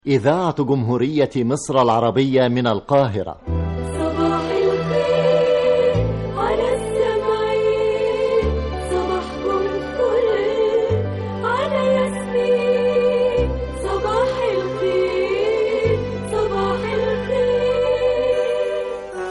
إذاعة جمهورية مصر العربية من القاهرة صباح الخير على السمعين صباحكم فل على ياسمين صباح الخير صباح الخير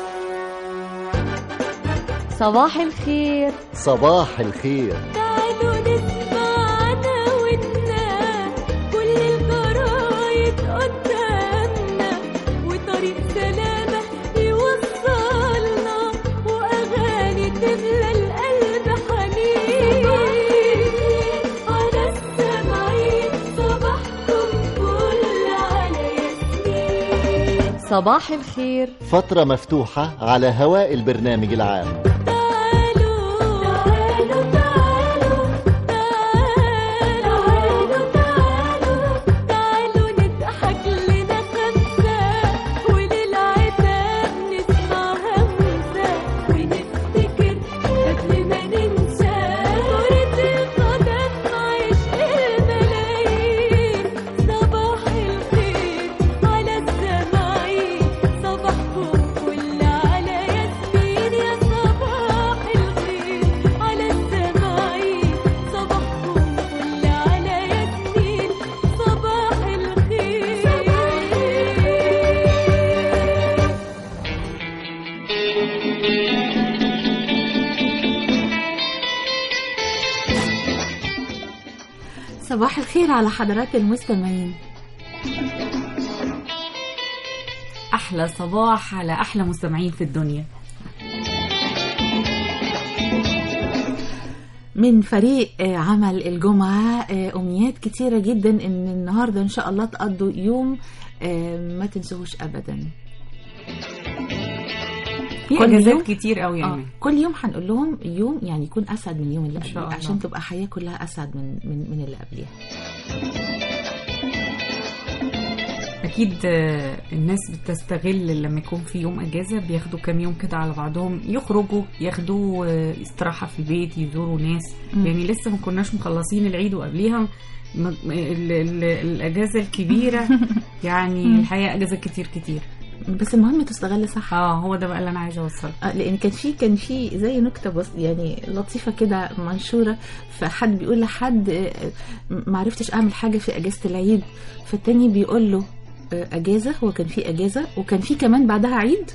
صباح الخير صباح الخير تعالوا نسمع دعوتنا كل الجرايد قدامنا وطريق سلامة يوصلنا وأغاني تملى القلب حنين على السمعين صباحكم فل على ياسمين صباح الخير فترة مفتوحة على هواء البرنامج العام تعالوا تعالوا تعالوا تعالوا تعالوا تعالوا نضحك لنا خمسة وللعتاب نسمع همسة ونفتكر قبل ما ننسى كرة القدم عشق الملايين صباح الخير على السماعين صباحكم فل على ياسمين يا صباح الخير على السماعين صباحكم فل على ياسمين صباح الخير صباح الخير على حضرات المستمعين أحلى صباح على أحلى مستمعين في الدنيا من فريق آه، عمل الجمعة آه، أمنيات كتيرة جدا إن النهاردة إن شاء الله تقضوا يوم آه، ما تنسوهوش أبدا في كل اجازات يوم؟ كتير قوي آه. يعني كل يوم هنقول لهم يوم يعني يكون أسعد من اليوم اللي إن شاء قبليه الله. عشان تبقى حياة كلها أسعد من من من اللي قبليها اكيد آه، الناس بتستغل لما يكون في يوم اجازه بياخدوا كام يوم كده على بعضهم يخرجوا ياخدوا آه، استراحه في البيت يزوروا ناس مم. يعني لسه ما كناش مخلصين العيد وقبليها م- م- ال- ال- الاجازه الكبيره يعني الحقيقه اجازه كتير كتير بس المهم تستغل صح اه هو ده بقى اللي انا عايزه اوصله آه، لان كان في كان في زي نكته بس يعني لطيفه كده منشوره فحد بيقول لحد آه، آه، ما عرفتش اعمل حاجه في اجازه العيد فالتاني بيقول له آه، اجازه هو كان في اجازه وكان في كمان بعدها عيد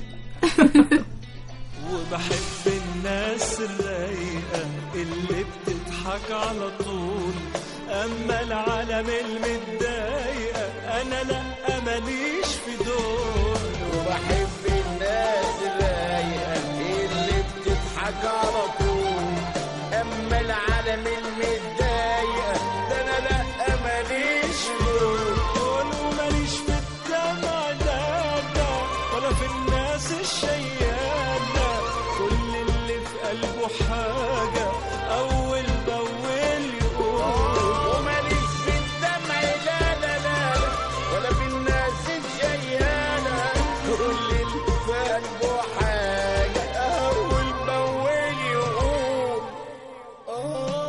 وبحب الناس الرايقة اللي بتضحك على طول أما العالم المتضايقة أنا لأ ماليش في دول وبحب الناس الرايقة اللي بتضحك على طول أما العالم المتضايقة ده أنا لأ ماليش في دول وماليش في الدمع لا لا ولا في الناس الشيالة كل اللي في قلبه حاجة أول بأول يقول وماليش في الدمع لا لا لا ولا في الناس الشيالة كل اللي في قلبه حاجة أول بأول يقول آه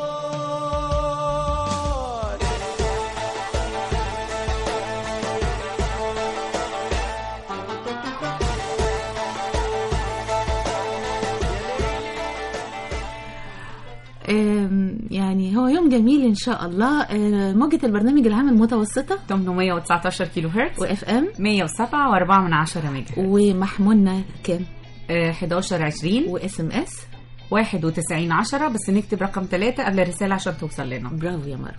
آم، يعني هو يوم جميل ان شاء الله آه، موجه البرنامج العام المتوسطه 819 كيلو هرتز واف ام 107 و4 من 10 ميجا ومحمولنا كام آه، 11 20 واس ام اس 91 10 بس نكتب رقم 3 قبل الرسالة عشان توصل لنا برافو يا مروه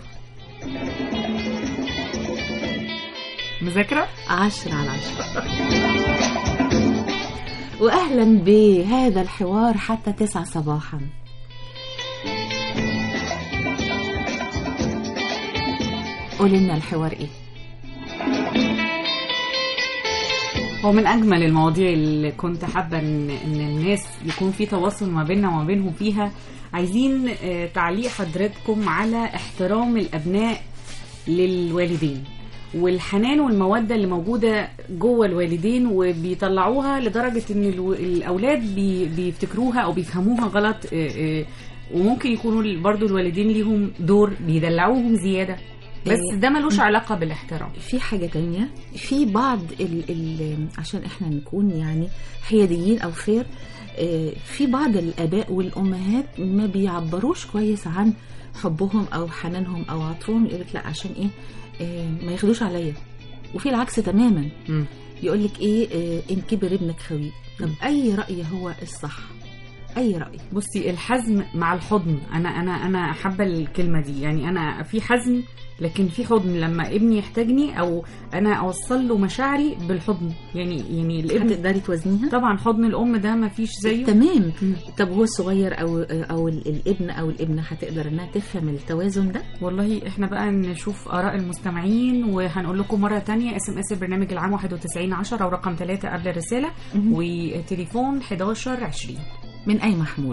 مذاكرة؟ عشرة على عشرة وأهلا بهذا الحوار حتى تسعة صباحا قول لنا الحوار ايه هو من أجمل المواضيع اللي كنت حابة إن, إن الناس يكون في تواصل ما بيننا وما بينهم فيها عايزين آه، تعليق حضرتكم على احترام الأبناء للوالدين والحنان والمودة اللي موجودة جوه الوالدين وبيطلعوها لدرجة ان الو- الأولاد بي- بيفتكروها أو بيفهموها غلط آه، آه، وممكن يكونوا برضو الوالدين ليهم دور بيدلعوهم زيادة بس ده ملوش علاقه بالاحترام في حاجة تانية في بعض ال ال عشان احنا نكون يعني حياديين او فير آه، في بعض الاباء والامهات ما بيعبروش كويس عن حبهم او حنانهم او عطفهم يقول لك لا عشان ايه آه، ما ياخدوش عليا وفي العكس تماما مم. يقول لك ايه آه، ان كبر ابنك خويه طب اي راي هو الصح اي راي بصي الحزم مع الحضن انا انا انا حابه الكلمه دي يعني انا في حزم لكن في حضن لما ابني يحتاجني او انا اوصل له مشاعري بالحضن يعني يعني الابن هتقدري توازنيها طبعا حضن الام ده ما فيش زيه تمام مم. طب هو الصغير او او ال- الابن او الابنه هتقدر انها تفهم التوازن ده والله احنا بقى نشوف اراء المستمعين وهنقول لكم مره تانية اس ام اس البرنامج العام 91 10 او رقم 3 قبل الرساله مهم. وتليفون 11 20 من اي محمول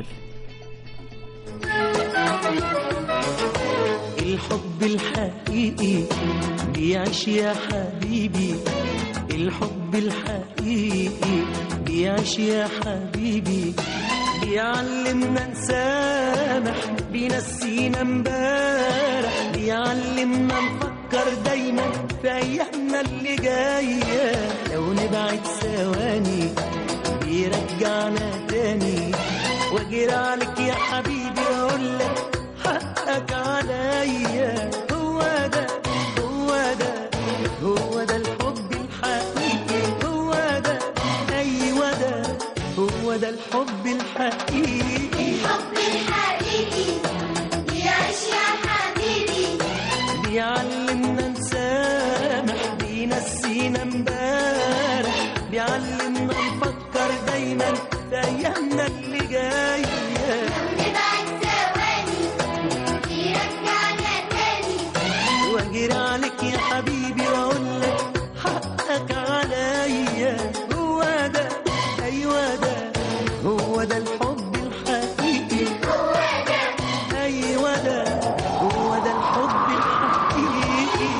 الحب الحقيقي بيعيش يا حبيبي الحب الحقيقي بيعيش يا حبيبي بيعلمنا نسامح بينسينا امبارح بيعلمنا نفكر دايما في ايامنا اللي جايه لو نبعد ثواني بيرجعنا تاني واجري عليك يا حبيبي واقول لك حقك عليا هو ده هو ده هو ده الحب الحقيقي هو ده ايوه ده هو ده الحب الحقيقي الحب الحقيقي بيعيش يا حبيبي بيعلمنا نسامح بينسينا امبارح بيعلمنا نفكر دايما في ايامنا اللي جايه نبعد ثواني بيرجعنا تاني واجري عليك يا حبيبي واقول لك حقك عليا هو ده ايوه ده هو ده الحب الحقيقي هو ده ايوه ده هو ده الحب الحقيقي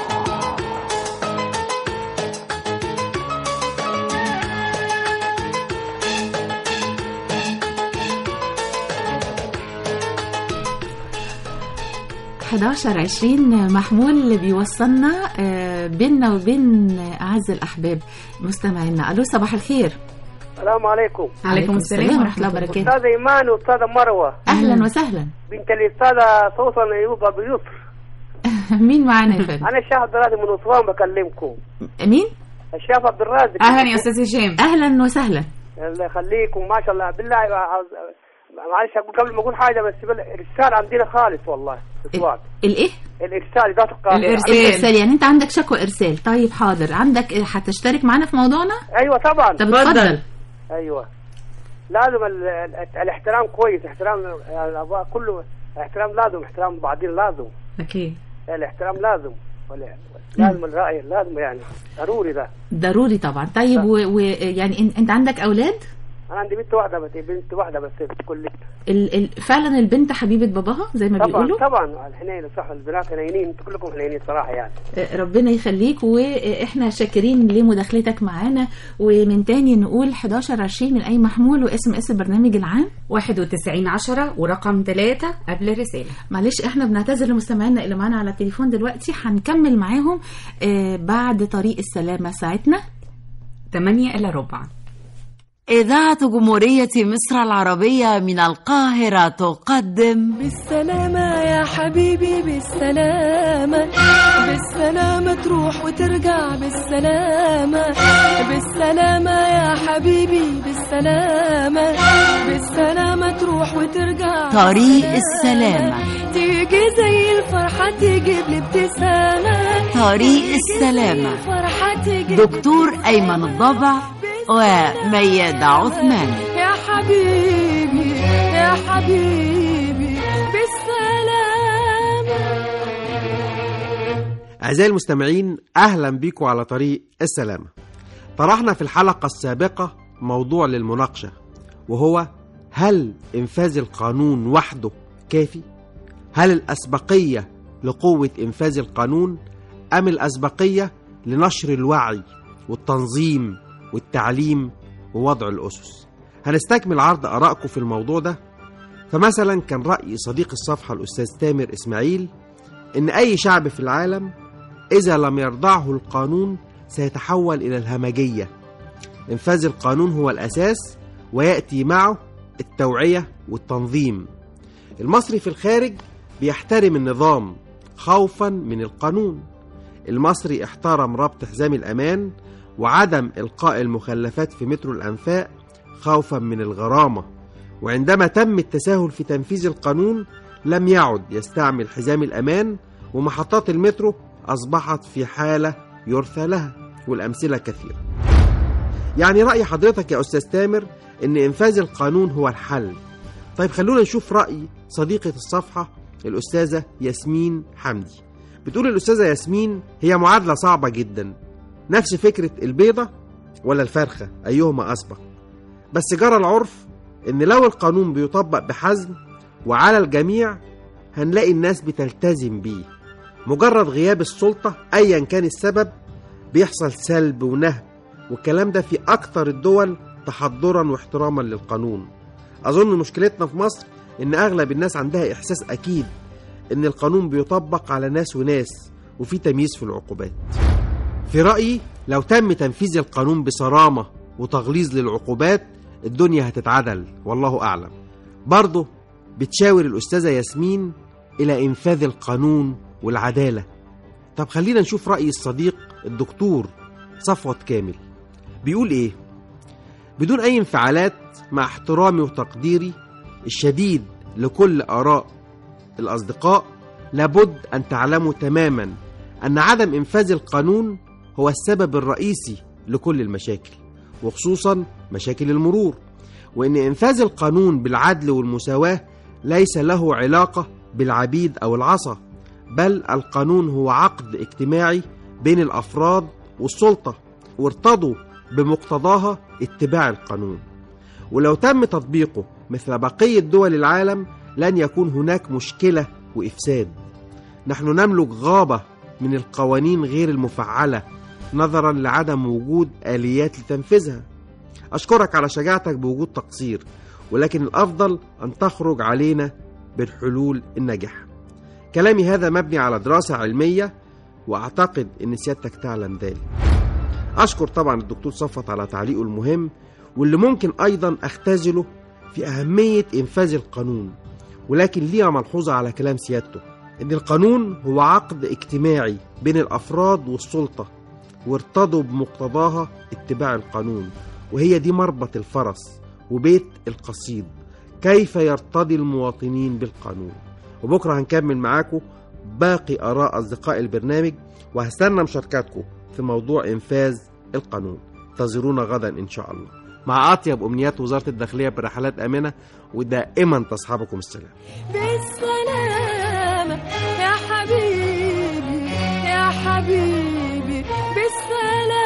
حداشر عشرين محمول اللي بيوصلنا آه، بيننا وبين اعز الاحباب مستمعينا الو صباح الخير السلام عليكم عليكم السلام ورحمه الله وبركاته استاذ ايمان واستاذه مروه اهلا وسهلا بنت الاستاذه سوسن ايوب ابو يسر مين معانا يا فندم انا الشيخ عبد الرازق من اسوان بكلمكم مين الشيخ عبد الرازق اهلا يا استاذ هشام اهلا وسهلا الله يخليكم ما شاء الله بالله عاوز- معلش اقول قبل ما اقول حاجه بس بال- الارسال عندنا خالص والله اسوان الايه الارسال ذات القاهره الإرسال. الارسال يعني انت عندك شكوى ارسال طيب حاضر عندك إيه، هتشترك معانا في موضوعنا ايوه طبعا طب اتفضل ايوه لازم ال... ال... الاحترام كويس احترام يعني الاباء كله احترام لازم احترام بعضين لازم اكيد الاحترام لازم ولا لازم الراي لازم يعني ضروري ده ضروري طبعا طيب ويعني و... انت عندك اولاد انا عندي بنت واحده بس بنت واحده بس في كل ال... ال... فعلا البنت حبيبه باباها زي ما طبعا بيقولوا طبعا الحنين صح البنات حنينين انتوا كلكم حنينين صراحه يعني آه، ربنا يخليك واحنا شاكرين لمداخلتك معانا ومن تاني نقول 11 20 من اي محمول واسم اس البرنامج العام 91 10 ورقم 3 قبل الرساله معلش احنا بنعتذر لمستمعينا اللي معانا على التليفون دلوقتي هنكمل معاهم آه، بعد طريق السلامه ساعتنا 8 الا ربع إذاعة جمهورية مصر العربية من القاهرة تقدم بالسلامة يا حبيبي بالسلامة بالسلامة تروح وترجع بالسلامة بالسلامة يا حبيبي بالسلامة بالسلامة تروح وترجع طريق بالسلامة. السلامة. تيجي زي الفرحة تجيب لي ابتسامة طريق تيجي السلامة. زي الفرحة تجيب دكتور أيمن الضبع وميادة عثمان يا حبيبي يا حبيبي بالسلامة أعزائي المستمعين أهلا بكم على طريق السلامة طرحنا في الحلقة السابقة موضوع للمناقشة وهو هل إنفاذ القانون وحده كافي؟ هل الأسبقية لقوة إنفاذ القانون أم الأسبقية لنشر الوعي والتنظيم والتعليم ووضع الأسس؟ هنستكمل عرض آرائكم في الموضوع ده فمثلا كان رأي صديق الصفحة الأستاذ تامر إسماعيل إن أي شعب في العالم إذا لم يرضعه القانون سيتحول إلى الهمجية إنفاذ القانون هو الأساس ويأتي معه التوعية والتنظيم المصري في الخارج بيحترم النظام خوفا من القانون المصري احترم ربط حزام الأمان وعدم إلقاء المخلفات في مترو الأنفاق خوفا من الغرامة وعندما تم التساهل في تنفيذ القانون لم يعد يستعمل حزام الأمان ومحطات المترو أصبحت في حالة يرثى لها والأمثلة كثيرة يعني رأي حضرتك يا أستاذ تامر إن إنفاذ القانون هو الحل طيب خلونا نشوف رأي صديقة الصفحة الأستاذة ياسمين حمدي بتقول الأستاذة ياسمين هي معادلة صعبة جدا نفس فكرة البيضة ولا الفرخة أيهما أسبق بس جرى العرف إن لو القانون بيطبق بحزم وعلى الجميع هنلاقي الناس بتلتزم بيه مجرد غياب السلطة أيا كان السبب بيحصل سلب ونهب والكلام ده في أكثر الدول تحضرا واحتراما للقانون أظن مشكلتنا في مصر إن أغلب الناس عندها إحساس أكيد إن القانون بيطبق على ناس وناس وفي تمييز في العقوبات في رأيي لو تم تنفيذ القانون بصرامة وتغليظ للعقوبات الدنيا هتتعدل والله أعلم برضه بتشاور الأستاذة ياسمين إلى إنفاذ القانون والعدالة طب خلينا نشوف رأي الصديق الدكتور صفوت كامل بيقول إيه بدون أي انفعالات مع احترامي وتقديري الشديد لكل آراء الأصدقاء لابد أن تعلموا تماما أن عدم إنفاذ القانون هو السبب الرئيسي لكل المشاكل وخصوصا مشاكل المرور وإن إنفاذ القانون بالعدل والمساواة ليس له علاقة بالعبيد أو العصا بل القانون هو عقد اجتماعي بين الأفراد والسلطة وارتضوا بمقتضاها اتباع القانون ولو تم تطبيقه مثل بقية دول العالم لن يكون هناك مشكلة وإفساد نحن نملك غابة من القوانين غير المفعلة نظرا لعدم وجود آليات لتنفيذها أشكرك على شجاعتك بوجود تقصير ولكن الأفضل أن تخرج علينا بالحلول الناجحة كلامي هذا مبني على دراسة علمية وأعتقد أن سيادتك تعلم ذلك أشكر طبعا الدكتور صفت على تعليقه المهم واللي ممكن أيضا أختزله في أهمية إنفاذ القانون ولكن ليها ملحوظة على كلام سيادته إن القانون هو عقد اجتماعي بين الأفراد والسلطة وارتضوا بمقتضاها اتباع القانون وهي دي مربط الفرس وبيت القصيد كيف يرتضي المواطنين بالقانون وبكرة هنكمل معاكم باقي آراء أصدقاء البرنامج وهستنى مشاركاتكم في موضوع إنفاذ القانون انتظرونا غدا إن شاء الله مع أطيب أمنيات وزارة الداخلية برحلات آمنة ودائما تصحبكم السلام بالسلامة يا حبيبي يا حبيبي بالسلامة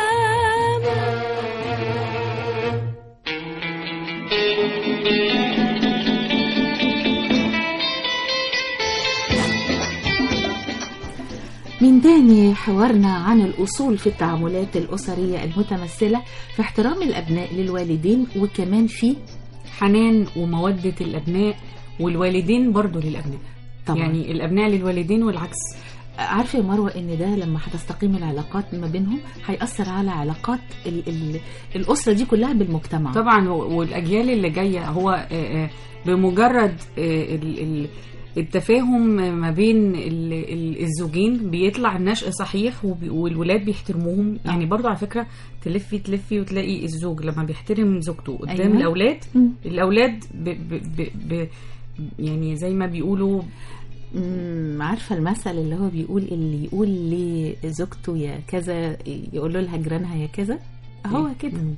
من تاني حوارنا عن الأصول في التعاملات الأسرية المتمثلة في احترام الأبناء للوالدين وكمان في حنان ومودة الأبناء والوالدين برضو للأبناء طبعاً. يعني الأبناء للوالدين والعكس عارفة يا مروة إن ده لما هتستقيم العلاقات ما بينهم هيأثر على علاقات ال ال الأسرة دي كلها بالمجتمع طبعا و- والأجيال اللي جاية هو آه، آه، بمجرد آه، ال- ال- التفاهم ما بين ال- ال- الزوجين بيطلع النشء صحيح وبي- والولاد بيحترموهم آه. يعني برضو على فكرة تلفي تلفي وتلاقي الزوج لما بيحترم زوجته قدام أيوة. الأولاد مم. الأولاد ب ب ب ب يعني زي ما بيقولوا مم، عارفة المثل اللي هو بيقول اللي يقول لزوجته يا كذا يقول له لها جيرانها يا كذا هو كده مم.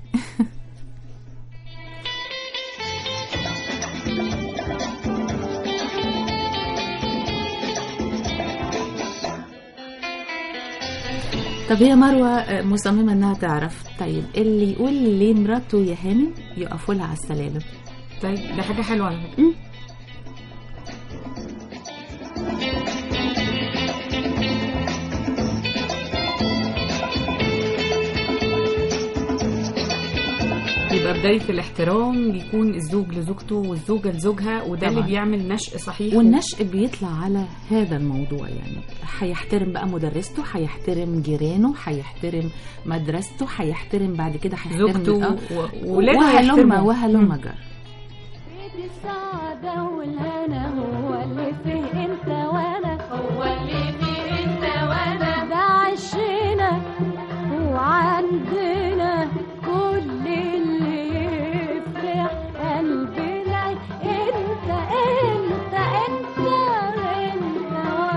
طب هي مروة آه، مصممة انها تعرف طيب اللي يقول لمراته يا هانم يقفوا لها على السلالم طيب ده حاجة حلوة على فكرة مم. يبقى بداية الاحترام بيكون الزوج لزوجته والزوجة لزوجها وده اللي طبعاً. بيعمل نشء صحيح والنشء بيطلع على هذا الموضوع يعني هيحترم بقى مدرسته هيحترم جيرانه هيحترم مدرسته هيحترم بعد كده هيحترم زوجته آه، و- وولاده وهلم هيحترموا. وهلم جر بيت السعادة والهنا هو اللي فيه انت وانا هو اللي فيه انت وانا ده عشنا وعندنا كل اللي يفرح قلبنا انت انت انت انت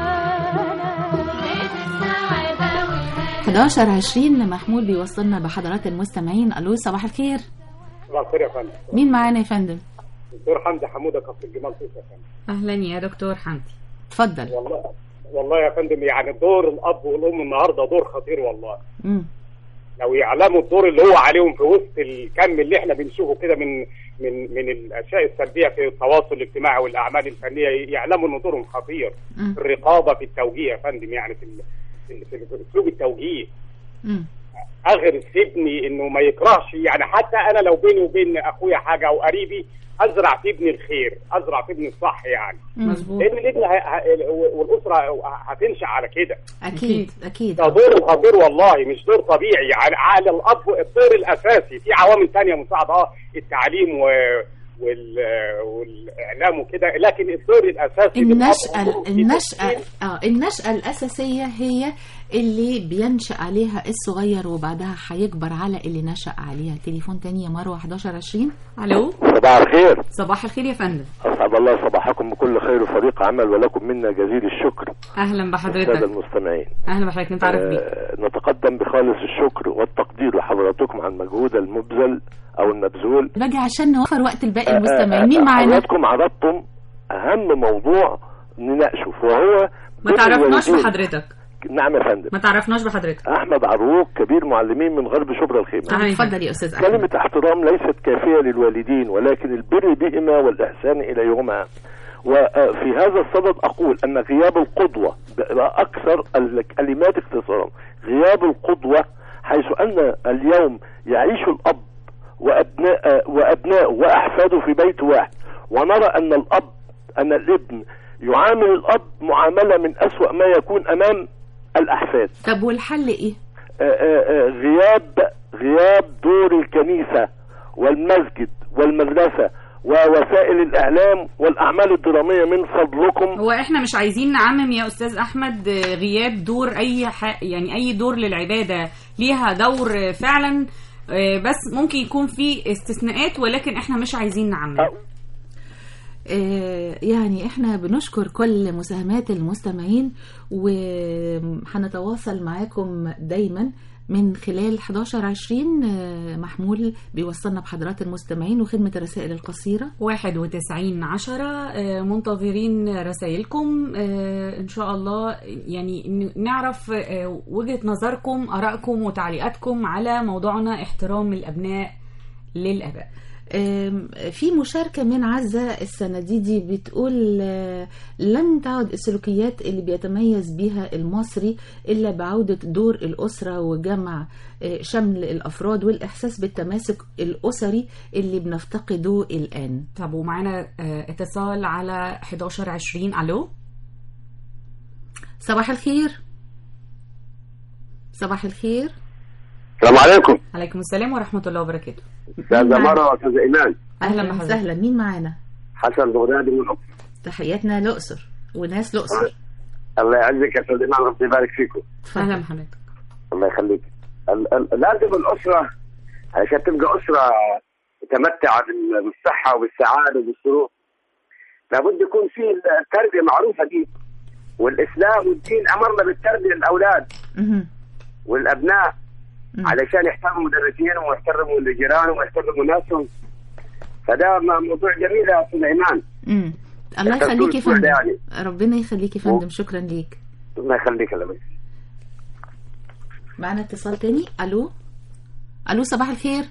وانا بيت السعادة والهنا 11 20 محمود بيوصلنا بحضرات المستمعين الو صباح الخير صباح الخير يا فندم مين معانا يا فندم دكتور حمدي حموده كفر الجمال صوت يا فندم أهلا يا دكتور حمدي اتفضل والله والله يا فندم يعني دور الاب والام النهارده دور خطير والله مم. لو يعلموا الدور اللي هو عليهم في وسط الكم اللي احنا بنشوفه كده من من من الاشياء السلبيه في التواصل الاجتماعي والاعمال الفنيه يعلموا ان دورهم خطير مم. في الرقابه في التوجيه يا فندم يعني في ال- في في- في اسلوب التوجيه مم. اغرس ابني انه ما يكرهش يعني حتى انا لو بيني وبين اخويا حاجه او قريبي ازرع في ابني الخير ازرع في ابني الصح يعني مظبوط لان الابن ه- ه- والاسره هتنشا على كده اكيد اكيد ده دور خطير والله مش دور طبيعي يعني عقل الاب الدور الاساسي في عوامل تانية مساعده اه التعليم و وال... والاعلام وكده لكن الدور الاساسي للأب النشأة والأم في النشأة تشكيل اه النشأة الأساسية هي اللي بينشأ عليها الصغير وبعدها هيكبر على اللي نشأ عليها تليفون تاني يا مروة 11 20 ألو صباح الخير صباح الخير يا فندم أسعد الله صباحكم بكل خير وفريق عمل ولكم منا جزيل الشكر أهلا السادة بحضرتك المستمعين أهلا بحضرتك نتعرف بيك آه، نتقدم بخالص الشكر والتقدير لحضراتكم عن المجهود المبذل أو المبذول باجي عشان نوفر وقت الباقي آه، المستمعين آه، مين آه، معانا؟ حضراتكم عرضتم أهم موضوع نناقشه وهو ما بر تعرفناش الوالدين. بحضرتك نعم يا فندم ما تعرفناش بحضرتك أحمد عروق كبير معلمين من غرب شبرا الخيمة طب اتفضل يا أستاذ أحمد كلمة احترام ليست كافية للوالدين ولكن البر بهما والإحسان إليهما وفي هذا الصدد أقول أن غياب القدوة أكثر الكلمات اختصارا غياب القدوة حيث أن اليوم يعيش الأب وأبناء وأبناء وأحفاده في بيت واحد ونرى أن الأب أن الابن يعامل الأب معاملة من أسوأ ما يكون أمام الأحفاد طب والحل إيه؟ آه، آه، آه، غياب غياب دور الكنيسة والمسجد والمدرسة ووسائل الإعلام والأعمال الدرامية من فضلكم هو احنا مش عايزين نعمم يا استاذ احمد آه، غياب دور اي ح... يعني اي دور للعباده ليها دور آه، فعلا آه، بس ممكن يكون في استثناءات ولكن احنا مش عايزين نعمم آه، يعني احنا بنشكر كل مساهمات المستمعين وهنتواصل معاكم دايما من خلال 11 20 آه، محمول بيوصلنا بحضرات المستمعين وخدمة الرسائل القصيرة 91 عشرة آه، منتظرين رسائلكم آه، إن شاء الله يعني ن- نعرف آه، وجهة نظركم آرائكم وتعليقاتكم على موضوعنا احترام الأبناء للآباء آم، في مشاركة من عزة السنديدي بتقول آه، لن تعد السلوكيات اللي بيتميز بها المصري إلا بعودة دور الأسرة وجمع آه، شمل الأفراد والإحساس بالتماسك الأسري اللي بنفتقده الآن طب ومعانا آه، اتصال على 11 20 ألو صباح الخير صباح الخير السلام عليكم عليكم السلام ورحمة الله وبركاته استاذ مروه استاذ ايمان أهلا أهلا بحضرتك. وسهلا مين معانا حسن بغدادي من الأقصر. تحياتنا الأقصر وناس الأقصر الله يعزك يا استاذ ايمان ربنا يبارك فيكم أهلا بحضرتك الله يخليك ال- ال- لازم الاسره عشان تبقى اسره متمتعه بال- بالصحه وبالسعاده وبالسرور لابد يكون في التربيه معروفه دي والاسلام والدين امرنا بالتربيه للاولاد مهم. والابناء مم. علشان يحترموا مدرسينهم ويحترموا جيرانهم ويحترموا ناسهم فده م- موضوع جميل يا استاذ ايمان مم. الله إحنا يخليك يا طول فندم يعني. ربنا يخليك يا فندم شكرا ليك الله يخليك الله يبارك. معنا اتصال تاني الو الو صباح الخير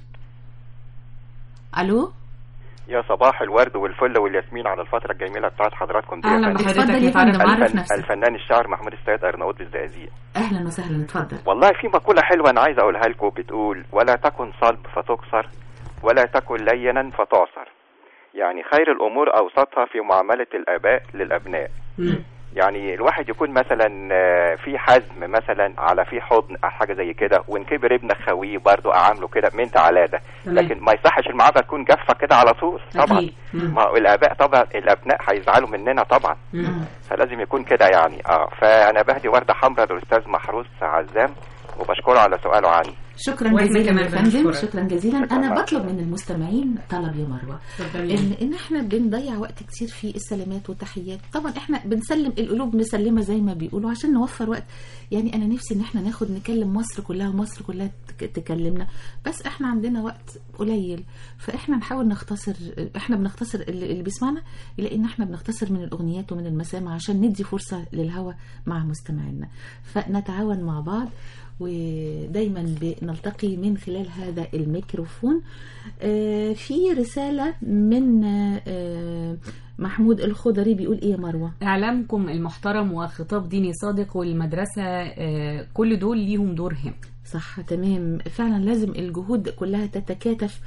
الو يا صباح الورد والفل والياسمين على الفترة الجميلة بتاعت حضراتكم دي يا أهلا فندم. بحضرتك اتفضل يا نتعرف فندم، عليك. عرف الفن... نفسك. الفنان الشاعر محمود السيد أرناؤوط بالزقازيق اهلا وسهلا اتفضل والله في مقولة حلوة أنا عايز أقولها لكم بتقول ولا تكن صلب فتكسر ولا تكن لينا فتعصر يعني خير الامور اوسطها في معامله الاباء للابناء يعني الواحد يكون مثلا آه، في حزم مثلا على في حضن أو حاجه زي كده وان كبر ابنك خويه برضه اعامله كده من ده على ده تمام. لكن ما يصحش المعامله تكون جافه كده على طول طبعا أكيد. مم. ما هو الاباء طبعا الابناء هيزعلوا مننا طبعا مم. فلازم يكون كده يعني اه فانا بهدي ورده حمراء للاستاذ محروس عزام وبشكره على سؤاله عني شكرا وإحنا جزيلا كمان يا فندم بنشكرك. شكرا جزيلا شكراً انا معك. بطلب من المستمعين طلب يا مروه اتفضلي. ان ان احنا بنضيع وقت كتير في السلامات والتحيات طبعا احنا بنسلم القلوب مسلمه زي ما بيقولوا عشان نوفر وقت يعني انا نفسي ان احنا ناخد نكلم مصر كلها ومصر كلها تك- تكلمنا بس احنا عندنا وقت قليل فاحنا نحاول نختصر احنا بنختصر اللي اللي بيسمعنا يلاقي ان احنا بنختصر من الاغنيات ومن المسامع عشان ندي فرصه للهوى مع مستمعينا فنتعاون مع بعض ودايما بنلتقي من خلال هذا الميكروفون آه، في رسالة من آه، محمود الخضري بيقول ايه يا مروة اعلامكم المحترم وخطاب ديني صادق والمدرسه آه، كل دول ليهم دور هام صح تمام فعلا لازم الجهود كلها تتكاتف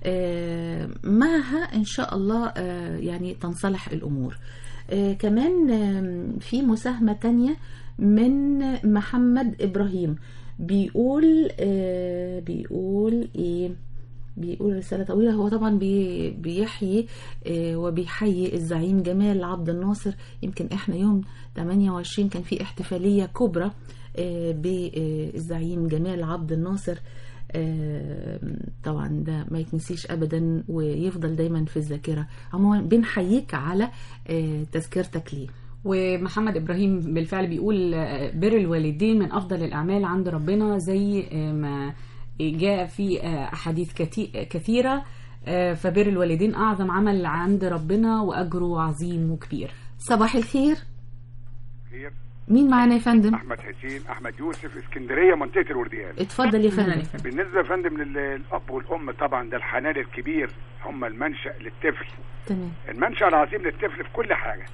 آه، معها ان شاء الله آه، يعني تنصلح الامور آه، كمان آم، في مساهمة تانية من محمد ابراهيم بيقول آه، بيقول ايه بيقول رسالة طويلة هو طبعا بي بيحيي آه، وبيحيي الزعيم جمال عبد الناصر يمكن احنا يوم 28 كان في احتفالية كبرى آه، بالزعيم جمال عبد الناصر آه، طبعا ده ما يتنسيش ابدا ويفضل دايما في الذاكرة عموما بنحييك على آه، تذكرتك ليه ومحمد ابراهيم بالفعل بيقول آه، بر الوالدين من افضل الاعمال عند ربنا زي آه، ما جاء في آه، احاديث كتي- كثيره آه، فبر الوالدين اعظم عمل عند ربنا واجره عظيم وكبير صباح الخير خير مين معانا يا فندم احمد حسين احمد يوسف اسكندريه منطقه الورديان اتفضل يا فندم بالنسبه يا فندم للاب والام طبعا ده الحنان الكبير هم المنشا للطفل تمام المنشا العظيم للطفل في كل حاجه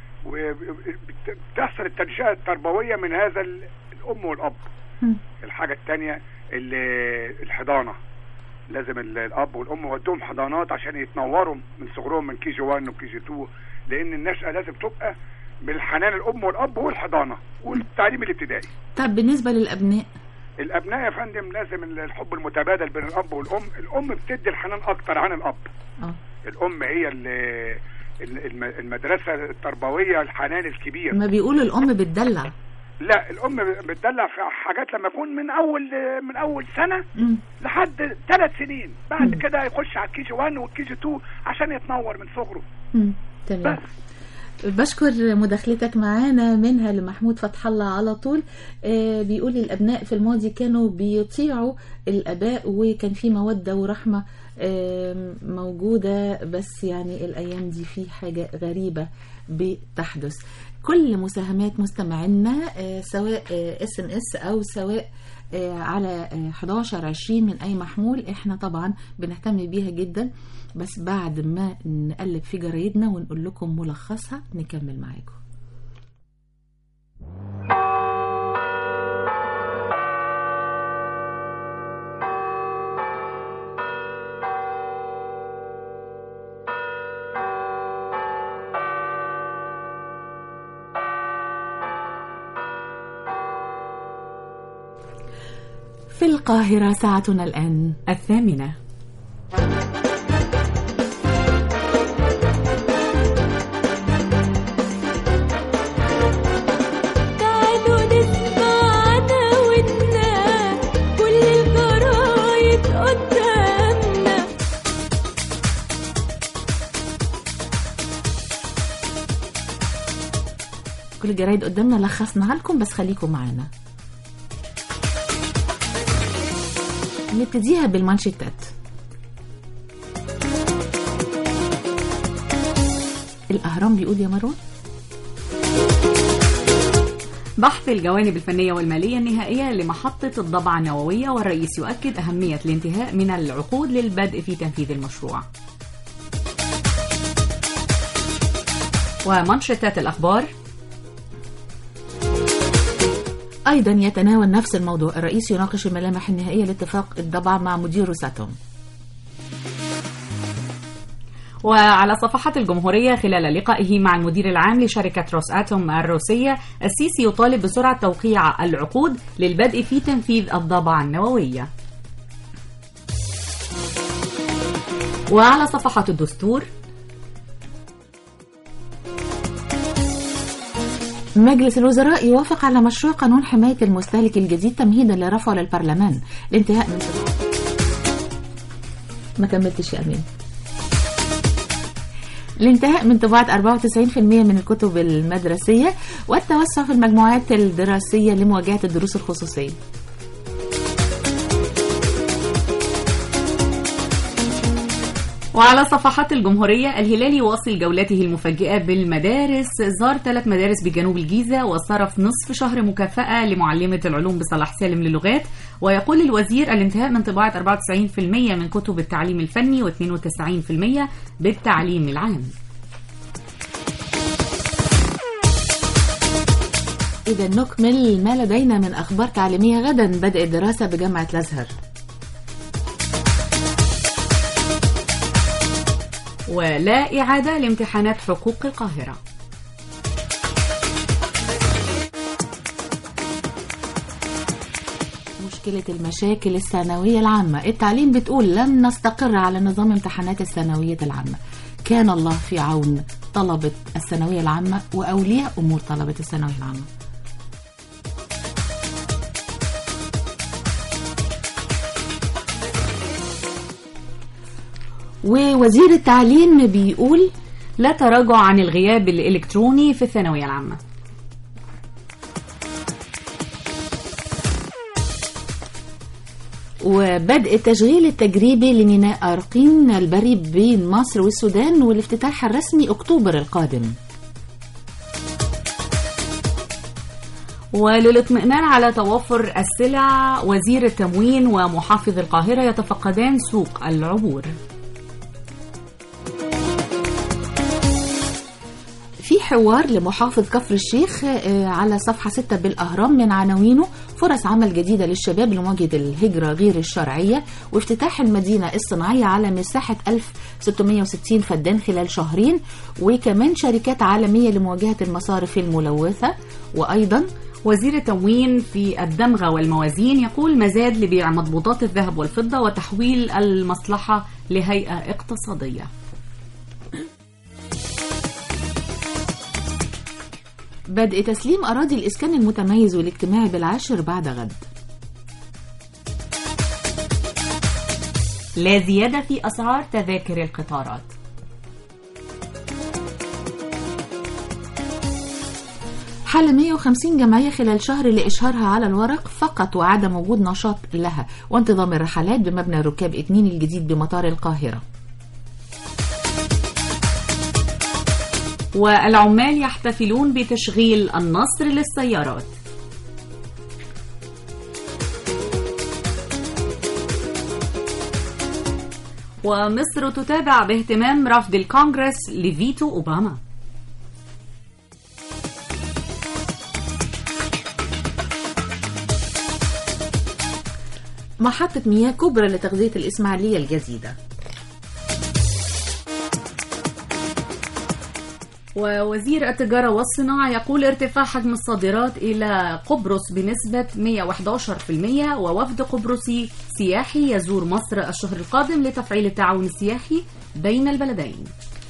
وبتحصل التنشئه التربويه من هذا ال- الام والاب مم. الحاجه الثانيه الحضانه لازم ال- الاب والام يودوهم حضانات عشان يتنوروا من صغرهم من كي جي 1 وكي جي 2 لان النشأة لازم تبقى بالحنان الام والاب والحضانه والتعليم الابتدائي طب بالنسبة للأبناء الابناء يا فندم لازم ال- الحب المتبادل بين الاب والام الام بتدي الحنان اكتر عن الاب اه الام هي ال- ال- الم- المدرسه التربويه الحنان الكبير ما بيقولوا الأم بتدلع لا الام بتدلع في حاجات لما يكون من اول من اول سنه مم. لحد ثلاث سنين بعد كده يخش على الكي جي 1 والكي جي 2 عشان يتنور من صغره مم. تمام بشكر مداخلتك معانا منها لمحمود فتح الله على طول آه بيقول الأبناء في الماضي كانوا بيطيعوا الآباء وكان في مودة ورحمة آه موجودة بس يعني الأيام دي في حاجة غريبة بتحدث كل مساهمات مستمعينا آه سواء اس ام اس او سواء آه على آه 11 20 من اي محمول احنا طبعا بنهتم بيها جدا بس بعد ما نقلب في جرايدنا ونقول لكم ملخصها نكمل معاكم في القاهرة ساعتنا الآن الثامنة تعالوا نسمع عداوتنا كل الجرايد قدامنا كل الجرايد قدامنا لخصناها لكم بس خليكم معانا نبتديها بالمانشيتات الأهرام بيقول يا مروة بحث الجوانب الفنية والمالية النهائية لمحطة الضبعة النووية والرئيس يؤكد أهمية الانتهاء من العقود للبدء في تنفيذ المشروع ومنشطات الأخبار أيضا يتناول نفس الموضوع الرئيس يناقش الملامح النهائية لاتفاق الضبع مع مدير روساتوم وعلى صفحات الجمهورية خلال لقائه مع المدير العام لشركة روس أتوم الروسية السيسي يطالب بسرعة توقيع العقود للبدء في تنفيذ الضبعة النووية وعلى صفحات الدستور مجلس الوزراء يوافق على مشروع قانون حماية المستهلك الجديد تمهيدا لرفعه للبرلمان الانتهاء من ما كملتش يا أمين الانتهاء من طباعة 94% من الكتب المدرسية والتوسع في المجموعات الدراسية لمواجهة الدروس الخصوصية وعلى صفحات الجمهورية الهلال يواصل جولته المفاجئة بالمدارس زار ثلاث مدارس بجنوب الجيزة وصرف نصف شهر مكافأة لمعلمة العلوم بصلاح سالم للغات ويقول الوزير الانتهاء من طباعة 94% من كتب التعليم الفني و92% بالتعليم العام إذا نكمل ما لدينا من أخبار تعليمية غدا بدء الدراسة بجامعة الأزهر ولا إعادة لامتحانات حقوق القاهرة مشكلة المشاكل الثانوية العامة التعليم بتقول لن نستقر على نظام امتحانات الثانوية العامة كان الله في عون طلبة الثانوية العامة وأولياء أمور طلبة الثانوية العامة ووزير التعليم بيقول لا تراجع عن الغياب الإلكتروني في الثانوية العامة وبدء التشغيل التجريبي لميناء أرقين البري بين مصر والسودان والافتتاح الرسمي أكتوبر القادم وللاطمئنان على توفر السلع وزير التموين ومحافظ القاهرة يتفقدان سوق العبور في حوار لمحافظ كفر الشيخ آه، على صفحة 6 بالأهرام من عناوينه فرص عمل جديدة للشباب لمواجهة الهجرة غير الشرعية وافتتاح المدينة الصناعية على مساحة 1660 فدان خلال شهرين وكمان شركات عالمية لمواجهة المصارف الملوثة وأيضا وزير التموين في الدمغة والموازين يقول مزاد لبيع مضبوطات الذهب والفضة وتحويل المصلحة لهيئة اقتصادية بدء تسليم أراضي الإسكان المتميز والاجتماعي بالعاشر بعد غد لا زيادة في أسعار تذاكر القطارات حل 150 جمعية خلال شهر لإشهارها على الورق فقط وعدم وجود نشاط لها وانتظام الرحلات بمبنى الركاب 2 الجديد بمطار القاهرة والعمال يحتفلون بتشغيل النصر للسيارات ومصر تتابع باهتمام رفض الكونغرس لفيتو أوباما محطة مياه كبرى لتغذية الإسماعيلية الجديدة ووزير التجارة والصناعة يقول ارتفاع حجم الصادرات إلى قبرص بنسبة 111% ووفد قبرصي سياحي يزور مصر الشهر القادم لتفعيل التعاون السياحي بين البلدين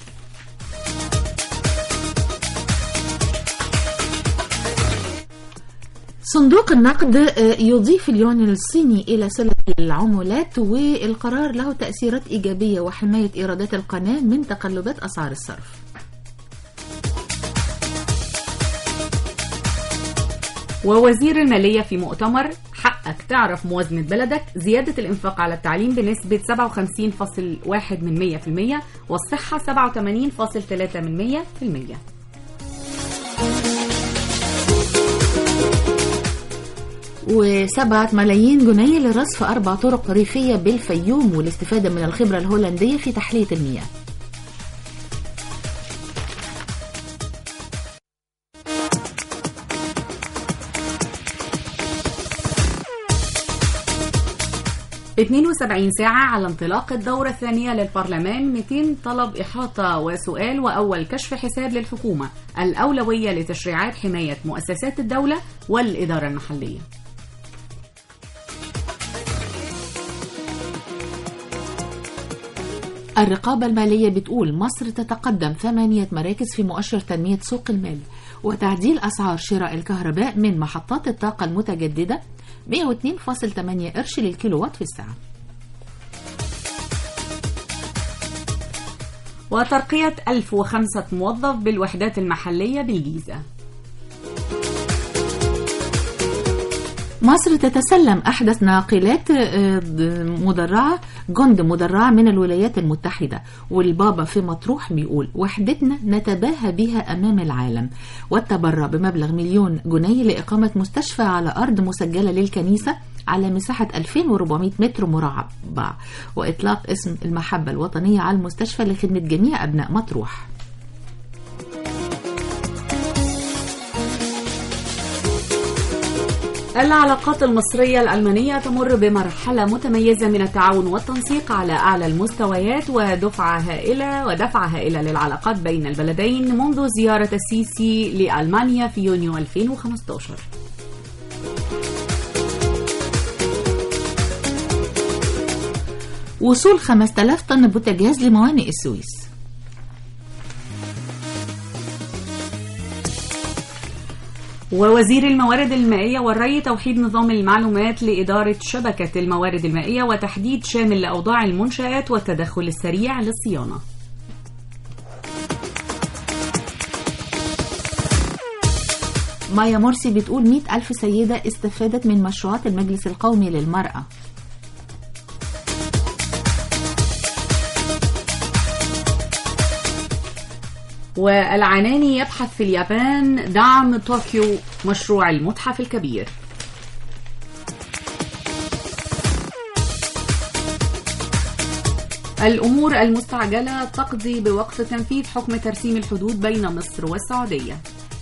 صندوق النقد آه، يضيف اليوان الصيني إلى سلة العملات والقرار له تأثيرات إيجابية وحماية إيرادات القناة من تقلبات أسعار الصرف ووزير المالية في مؤتمر حقك تعرف موازنة بلدك زيادة الإنفاق على التعليم بنسبة 57.1 من 100% والصحة 87.3 من 100% وسبعة ملايين جنيه لرصف أربع طرق ريفية بالفيوم والاستفادة من الخبرة الهولندية في تحلية المياه 72 ساعة على انطلاق الدورة الثانية للبرلمان 200 طلب إحاطة وسؤال وأول كشف حساب للحكومة الأولوية لتشريعات حماية مؤسسات الدولة والإدارة المحلية الرقابة المالية بتقول مصر تتقدم ثمانية مراكز في مؤشر تنمية سوق المال وتعديل أسعار شراء الكهرباء من محطات الطاقة المتجددة 102.8 قرش للكيلووات في الساعة وترقية 1005 موظف بالوحدات المحلية بالجيزة مصر تتسلم أحدث ناقلات آه، مدرعة جند مدرعة من الولايات المتحدة والبابا في مطروح بيقول وحدتنا نتباهى بها أمام العالم والتبرع بمبلغ مليون جنيه لإقامة مستشفى على أرض مسجلة للكنيسة على مساحة 2400 متر مربع وإطلاق اسم المحبة الوطنية على المستشفى لخدمة جميع أبناء مطروح العلاقات المصرية الألمانية تمر بمرحلة متميزة من التعاون والتنسيق على أعلى المستويات ودفعة هائلة ودفعة هائلة للعلاقات بين البلدين منذ زيارة السيسي لألمانيا في يونيو 2015 وصول 5000 طن بوتاجاز لموانئ السويس ووزير الموارد المائية والري توحيد نظام المعلومات لإدارة شبكة الموارد المائية وتحديد شامل لأوضاع المنشآت والتدخل السريع للصيانة مايا مرسي بتقول 100 ألف سيدة استفادت من مشروعات المجلس القومي للمرأة والعناني يبحث في اليابان دعم طوكيو مشروع المتحف الكبير الأمور المستعجلة تقضي بوقف تنفيذ حكم ترسيم الحدود بين مصر والسعودية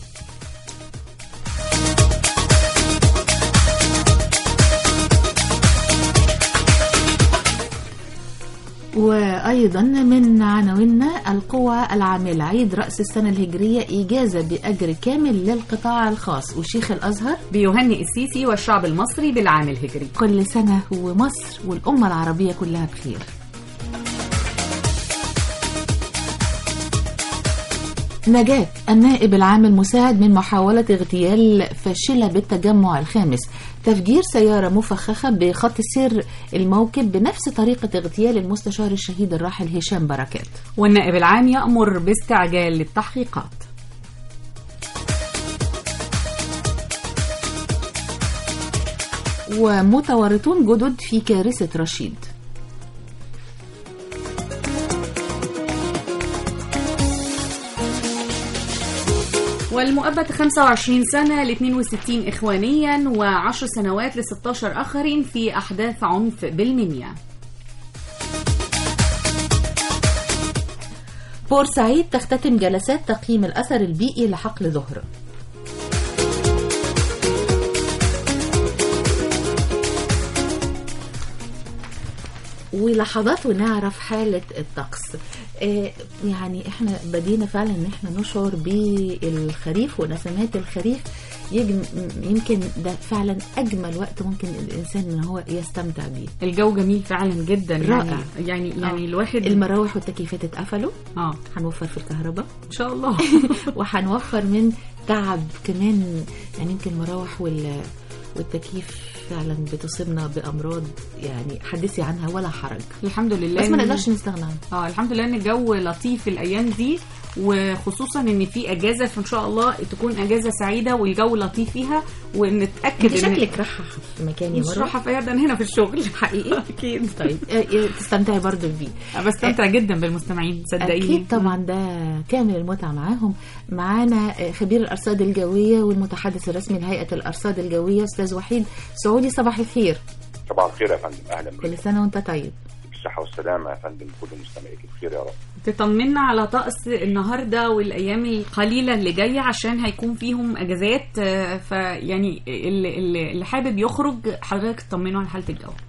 وأيضا من عناويننا القوى العاملة عيد رأس السنة الهجرية إجازة بأجر كامل للقطاع الخاص وشيخ الأزهر بيهنئ السيسي والشعب المصري بالعام الهجري كل سنة ومصر والأمة العربية كلها بخير نجاة النائب العام المساعد من محاولة اغتيال فاشلة بالتجمع الخامس تفجير سيارة مفخخة بخط سير الموكب بنفس طريقة اغتيال المستشار الشهيد الراحل هشام بركات والنائب العام يأمر باستعجال للتحقيقات ومتورطون جدد في كارثة رشيد والمؤبد 25 سنة ل 62 إخوانيا و10 سنوات ل 16 آخرين في أحداث عنف بالمنيا بورسعيد تختتم جلسات تقييم الأثر البيئي لحقل ظهر ولحظات ونعرف حالة الطقس آه، يعني احنا بدينا فعلا ان احنا نشعر بالخريف ونسمات الخريف يجم يمكن ده فعلا اجمل وقت ممكن الانسان ان هو يستمتع بيه الجو جميل فعلا جدا رائع يعني يعني, يعني آه. الواحد المراوح والتكييفات اتقفلوا اه هنوفر في الكهرباء ان شاء الله وهنوفر من تعب كمان يعني يمكن المراوح وال والتكييف فعلا بتصيبنا بامراض يعني حدثي عنها ولا حرج الحمد لله بس ما إن- نقدرش نستغنى عنها اه الحمد لله ان الجو لطيف الايام دي وخصوصا ان في اجازه فان شاء الله تكون اجازه سعيده والجو لطيف فيها ونتاكد انت شكلك رايحه في مكان يا مش مروه رايحه في ده أنا هنا في الشغل حقيقي اكيد طيب آه، آه، تستمتعي برضو بيه بستمتع جدا بالمستمعين صدقيني اكيد طبعا ده كامل المتعه معاهم معانا آه، خبير الارصاد الجويه والمتحدث الرسمي لهيئه الارصاد الجويه استاذ وحيد سعودي صباح الخير صباح الخير يا فندم اهلا بك كل سنه وانت طيب بالصحه والسلامه يا فندم كل مستمعيك بخير يا رب تطمنا على طقس النهارده والايام القليله اللي جايه عشان هيكون فيهم اجازات آه، فيعني اللي, اللي اللي حابب يخرج حضرتك تطمنوا على حاله الجو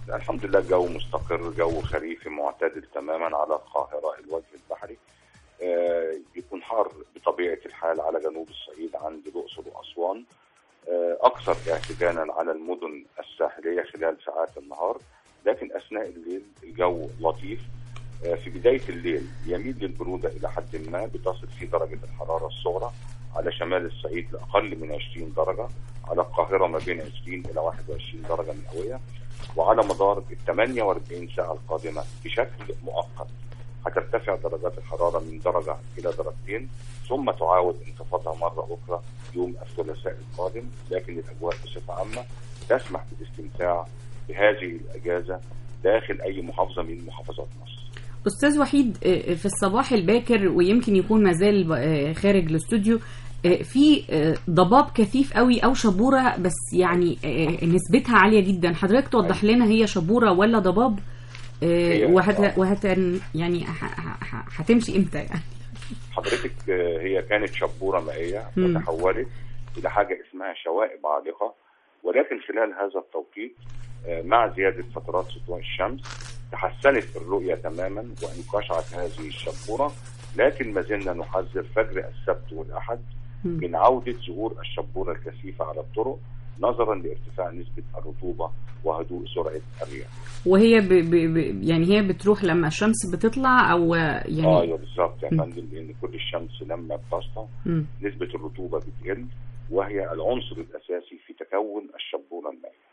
الحمد لله الجو مستقر جو خريفي معتدل تماما على القاهرة الوجه البحري آه، يكون حار بطبيعة الحال على جنوب الصعيد عند الأقصر وأسوان آه، أكثر اعتدالا على المدن الساحلية خلال ساعات النهار لكن أثناء الليل الجو لطيف آه، في بداية الليل يميل للبرودة إلى حد ما بتصل في درجة الحرارة الصغرى على شمال الصعيد لأقل من 20 درجة على القاهرة ما بين 20 إلى 21 درجة مئوية وعلى مدار ال 48 ساعة القادمة بشكل مؤقت هترتفع درجات الحرارة من درجة إلى درجتين ثم تعاود انخفاضها مرة أخرى يوم الثلاثاء القادم لكن الأجواء بصفة عامة تسمح بالاستمتاع بهذه الأجازة داخل أي محافظة من محافظات مصر استاذ وحيد آه، في الصباح الباكر ويمكن يكون مازال آه، خارج الاستوديو آه، في آه، ضباب كثيف قوي او شبوره بس يعني آه، نسبتها عاليه جدا حضرتك توضح لنا هي شبوره ولا ضباب آه، هي- وهت وهت يعني ه- ه- ه- هتمشي امتى يعني حضرتك آه، هي كانت شبورة مائية مم. وتحولت إلى حاجة اسمها شوائب عالقة ولكن خلال هذا التوقيت آه، مع زيادة فترات سطوع الشمس تحسنت الرؤية تماما وانقشعت هذه الشبورة لكن ما زلنا نحذر فجر السبت والأحد من عودة ظهور الشبورة الكثيفة على الطرق نظرا لارتفاع نسبة الرطوبة وهدوء سرعة الرياح وهي ب ب ب يعني هي بتروح لما الشمس بتطلع او آه، اه يعني يا بالظبط يا مم. فندم لان كل الشمس لما بتسطع مم. نسبة الرطوبة بتقل وهي العنصر الأساسي في تكون الشبورة المائية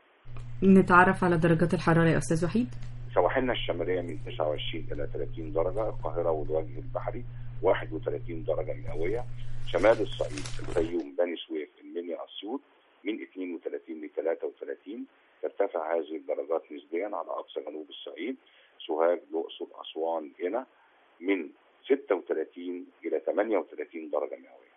نتعرف على درجات الحراره يا استاذ وحيد سواحلنا الشمالية من 29 إلى 30 درجة القاهرة والوجه البحري 31 درجة مئوية شمال الصعيد الفيوم بني سويف المنيا أسيوط من 32 ل 33 ترتفع هذه الدرجات نسبيا على أقصى جنوب الصعيد سوهاج الأقصر أسوان هنا من 36 إلى 38 درجة مئوية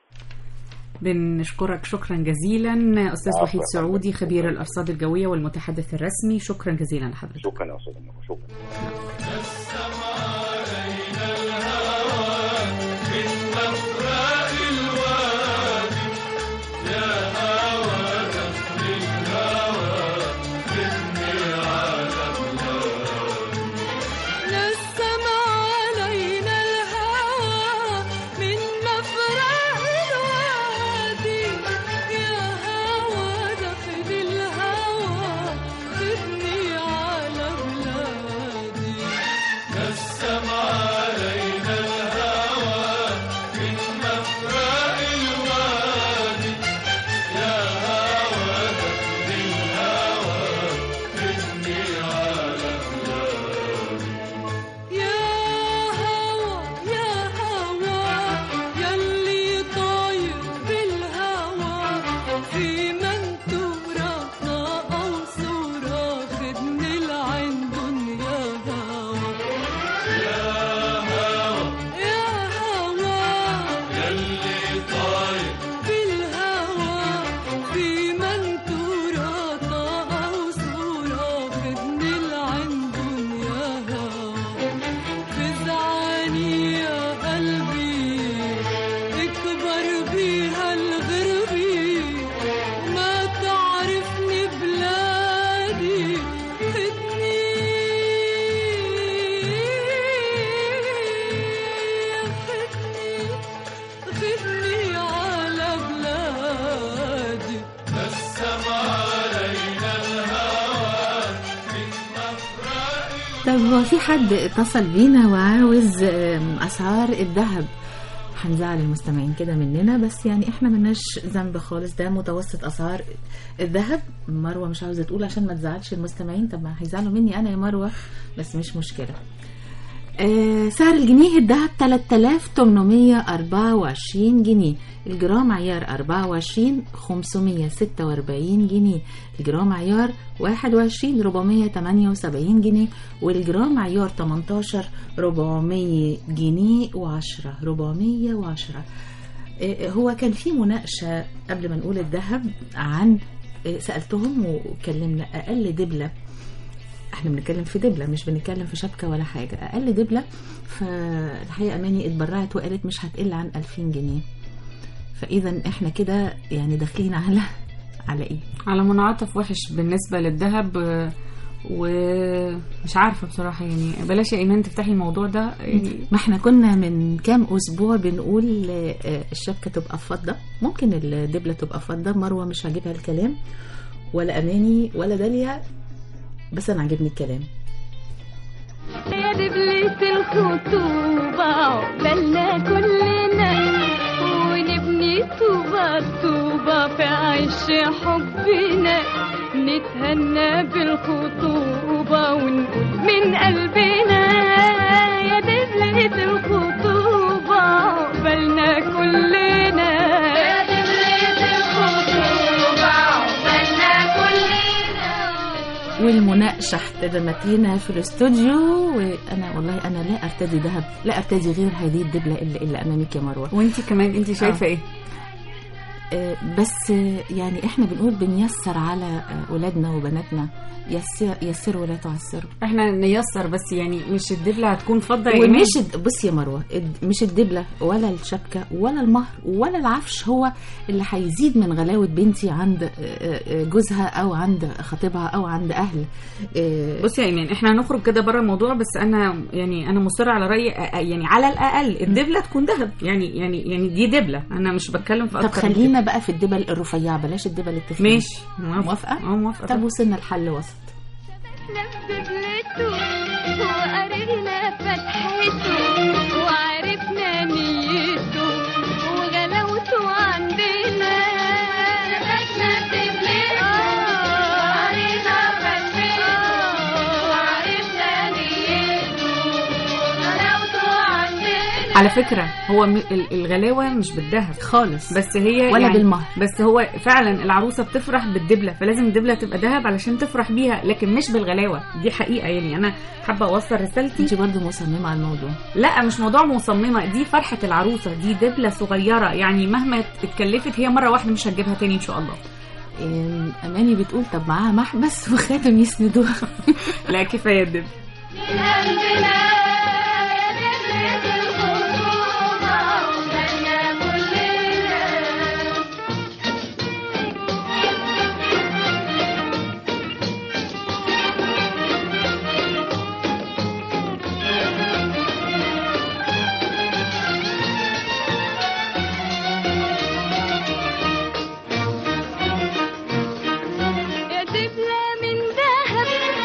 بنشكرك شكرا جزيلا استاذ عفواً. وحيد سعودي خبير الارصاد الجويه والمتحدث الرسمي شكرا جزيلا لحضرتك شكرا يا أستاذ أمير، شكرا نسم علينا الهوى من مفرق الوادي يا هوى دخل الهوى خدني على بلادي نسم علينا الهوى من مفرق الوادي يا هوى دخل الهوى خدني على بلادي يا هوى يا هوى يلي طاير بالهوى في منتورة أو صورة خدني لعند دنيا هوى يا هوى يا هوى يلي طاير بالهوى في منتورة أو صورة خدني لعند دنيا هوى فزعاني يا قلبي اكبر بيها الغربي ما تعرفني بلادي خدني خدني خدني على بلادي نسم علينا الهوى من مفرق طب هو في حد اتصل بينا وعاوز آم، اسعار الذهب هنزعل المستمعين كده مننا بس يعني احنا ملناش ذنب خالص ده متوسط اسعار الذهب مروه مش عاوزه تقول عشان ما تزعلش المستمعين طب ما هيزعلوا مني انا يا مروه بس مش مشكله آه، سعر الجنيه الذهب 3824 جنيه الجرام عيار 24 546 جنيه الجرام عيار 21 478 جنيه والجرام عيار 18 400 جنيه و10 410 آه، هو كان في مناقشة قبل ما نقول الذهب عن آه، سألتهم وكلمنا أقل دبلة احنا بنتكلم في دبلة مش بنتكلم في شبكة ولا حاجة أقل دبلة فالحقيقة أماني اتبرعت وقالت مش هتقل عن 2000 جنيه فإذا احنا كده يعني داخلين على على إيه؟ على منعطف وحش بالنسبة للذهب آه، ومش عارفه بصراحه يعني بلاش يا ايمان تفتحي الموضوع ده يعني ما احنا كنا من كام اسبوع بنقول آه، الشبكه تبقى فضه ممكن الدبله تبقى فضه مروه مش عاجبها الكلام ولا اماني ولا داليا بس انا عاجبني الكلام يا دبلة الخطوبة عقبالنا كلنا ونبني طوبة طوبة في عش حبنا نتهنى بالخطوبة ونقول من قلبنا يا دبلة الخطوبة عقبالنا كلنا يا دبلة الخطوبة عقبالنا كلنا والمناقشه احتدمت هنا في الاستوديو وانا والله انا لا ارتدي ذهب لا ارتدي غير هذه الدبله اللي, اللي امامك يا مروه وانت كمان انت شايفه آه. ايه آه، بس آه، يعني احنا بنقول بنيسر على آه، اولادنا وبناتنا يسر يسروا ولا تعسروا احنا نيسر بس يعني مش الدبله هتكون فضه يا ايمان ومش الد- بص يا مروه الد- مش الدبله ولا الشبكه ولا المهر ولا العفش هو اللي هيزيد من غلاوه بنتي عند آه، آه، جوزها او عند خطيبها او عند اهل آه، بصي يا ايمان احنا هنخرج كده بره الموضوع بس انا يعني انا مصره على رايي أ- يعني على الاقل الدبله تكون ذهب يعني يعني يعني دي دبله انا مش بتكلم في طب اكتر من خلينا بقى في الدبل الرفيعه بلاش الدبل التخينه ماشي موافقه اه موافقه طب وصلنا الحل وسط دبلته وقرينا فتحته وعرفنا نيته وغلاوته عندنا شبكنا دبلته وقرينا فتحته وعرفنا نيته وغلاوته عندنا على فكره هو م- ال- الغلاوه مش بالذهب خالص بس هي ولا يعني بالمهر. بس هو فعلا العروسه بتفرح بالدبله فلازم الدبله تبقى ذهب علشان تفرح بيها لكن مش بالغلاوه دي حقيقه يعني انا حابه اوصل رسالتي انت برضه مصممه على الموضوع لا مش موضوع مصممه دي فرحه العروسه دي دبله صغيره يعني مهما اتكلفت هي مره واحده مش هتجيبها تاني ان شاء الله إيه، اماني بتقول طب معاها محبس وخاتم يسندوها لا كفايه الدبله يا دبلة من ذهب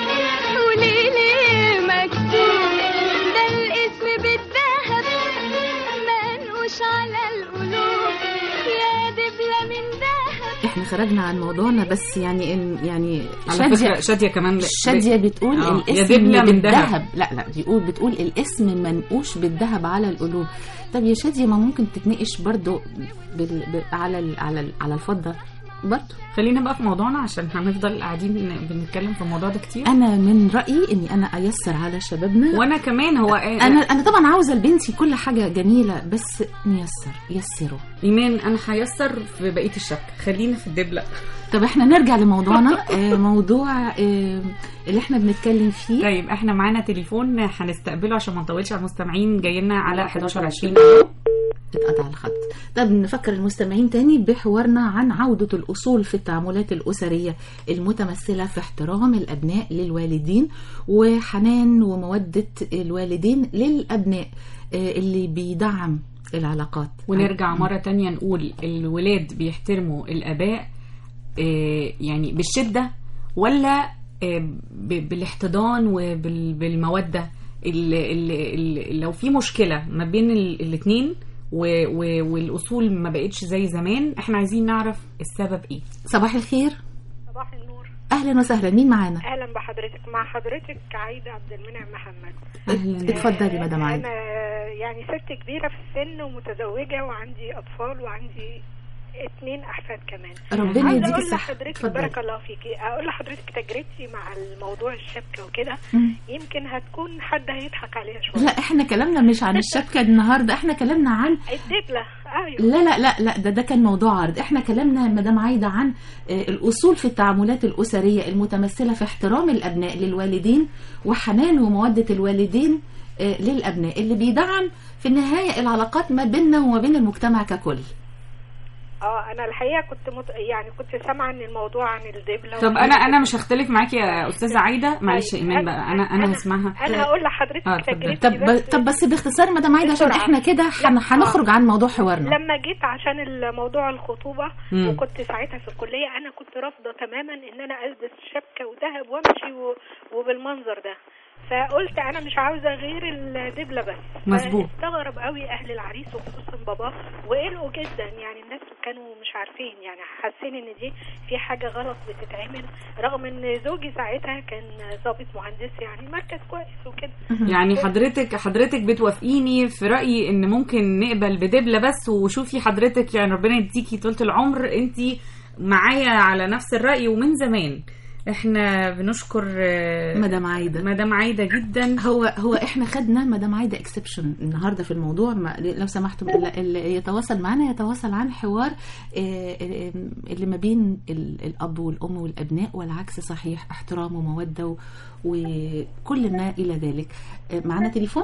وليلي مكتوب ده الاسم بالذهب منقوش على القلوب يا دبلة من ذهب احنا خرجنا عن موضوعنا بس يعني إن- يعني على فكره شاديه كمان ب- شادية بتقول آه، يا الاسم دبلة من بالذهب ذهب. لا لا بيقول بتقول الاسم منقوش بالذهب على القلوب طب يا شادية ما ممكن تتناقش برضو بال... ب... على ال... على ال... على الفضة برضو خلينا بقى في موضوعنا عشان هنفضل قاعدين بنتكلم في الموضوع ده كتير انا من رايي اني انا ايسر على شبابنا وانا كمان هو انا انا طبعا عاوزه لبنتي كل حاجه جميله بس نيسر يسروا ايمان انا هيسر في بقيه الشبكه خلينا في الدبله طب احنا نرجع لموضوعنا آه، موضوع آه، اللي احنا بنتكلم فيه طيب احنا معانا تليفون هنستقبله عشان ما نطولش على المستمعين جاي لنا على 1120 اتقطع الخط طب نفكر المستمعين تاني بحوارنا عن عودة الأصول في التعاملات الأسرية المتمثلة في احترام الأبناء للوالدين وحنان ومودة الوالدين للأبناء آه، اللي بيدعم العلاقات ونرجع مرة تانية نقول الولاد بيحترموا الآباء آه، يعني بالشدة ولا آه، ب- بالاحتضان وبالمودة اللي اللي اللي لو في مشكلة ما بين ال- الاتنين و- و- والأصول ما بقتش زي زمان احنا عايزين نعرف السبب ايه صباح الخير صباح النور أهلا وسهلا مين معانا اهلا بحضرتك مع حضرتك عايده عبد المنعم محمد أهلا اتفضلي مدام عايدة انا يعني ست كبيره في السن ومتزوجه وعندي اطفال وعندي اتنين احفاد كمان ربنا عايزة يديكي اقول الصحة. لحضرتك اتفضلي. بارك الله فيكي اقول لحضرتك تجربتي مع الموضوع الشبكه وكده مم. يمكن هتكون حد هيضحك عليها شويه لا احنا كلامنا مش عن الشبكة النهاردة احنا كلامنا عن الدبله ايوه لا لا لا لا ده ده كان موضوع عرض احنا كلامنا مدام عايده عن آه، الاصول في التعاملات الاسريه المتمثله في احترام الابناء للوالدين وحنان وموده الوالدين آه، للابناء اللي بيدعم في النهايه العلاقات ما بيننا وما بين المجتمع ككل اه انا الحقيقه كنت مت... يعني كنت سامعه ان الموضوع عن الدبله طب انا انا مش هختلف معاكي يا استاذه عايده معلش يا ايمان بقى انا انا هسمعها انا هقول لحضرتك اه اتفضلي طب طب بس باختصار مدام عايده عشان بسرعة. احنا كده هن- هنخرج عن موضوع حوارنا لما جيت عشان الموضوع الخطوبه مم. وكنت ساعتها في الكليه انا كنت رافضه تماما ان انا البس شبكه وذهب وامشي و... وبالمنظر ده فقلت انا مش عاوزه غير الدبله بس مظبوط. استغرب قوي اهل العريس وخصوصا باباه وقلقوا جدا يعني الناس كانوا مش عارفين يعني حاسين ان دي في حاجه غلط بتتعمل رغم ان زوجي ساعتها كان ضابط مهندس يعني مركز كويس وكده يعني حضرتك حضرتك بتوافقيني في رايي ان ممكن نقبل بدبله بس وشوفي حضرتك يعني ربنا يديكي طولة العمر انت معايا على نفس الراي ومن زمان احنا بنشكر آه، مدام عايده مدام عايده جدا هو هو احنا خدنا مدام عايده اكسبشن النهارده في الموضوع ما لو سمحتم اللي- اللي يتواصل معنا يتواصل عن حوار آه، آه، اللي ما بين ال- الاب والام والابناء والعكس صحيح احترام وموده و- وكل ما الى ذلك آه، معنا تليفون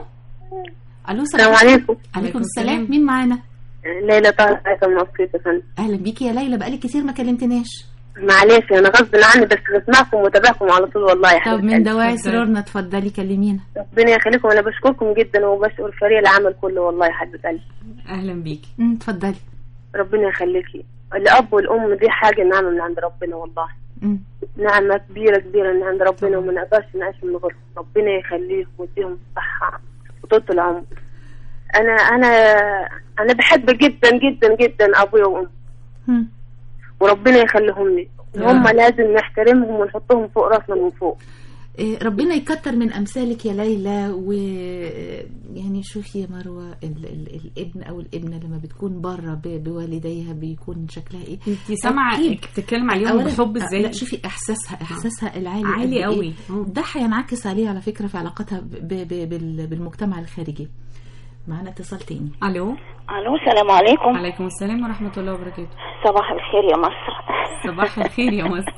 الو السلام عليكم. عليكم السلام مين معانا ليلى طه حاتم مصرية يا فندم اهلا بيكي يا ليلى بقالي كتير ما كلمتناش معلش انا غصب عني بس بسمعكم ومتابعكم على طول والله يا طب حبيبتي من دواعي سرورنا اتفضلي كلمينا ربنا يخليكم انا بشكركم جدا وبشكر فريق العمل كله والله يا حبيبه قلبي اهلا بيكي أمم، اتفضلي ربنا يخليكي الاب والام دي حاجه نعمه من عند ربنا والله أمم. نعمه كبيره كبيره من عند ربنا وما نقدرش نعيش من غيرهم ربنا يخليهم ويديهم الصحه وطولة العمر انا انا انا بحب جدا جدا جدا ابويا وامي أمم. وربنا يخليهم لي وهم لازم نحترمهم ونحطهم فوق راسنا من فوق إيه، ربنا يكتر من امثالك يا ليلى و يعني شوفي يا مروه ال... ال... الابن او الابنه لما بتكون بره ب... بوالديها بيكون شكلها ايه انت سامعه أكيد. بتتكلم عليهم أولاً- بحب ازاي لا شوفي احساسها احساسها العالي عالي قد إيه. قوي. ده هينعكس عليه على فكره في علاقتها ب... ب... بال... بالمجتمع الخارجي معانا اتصال تاني الو الو السلام عليكم عليكم السلام ورحمه الله وبركاته صباح الخير يا مصر صباح الخير يا مصر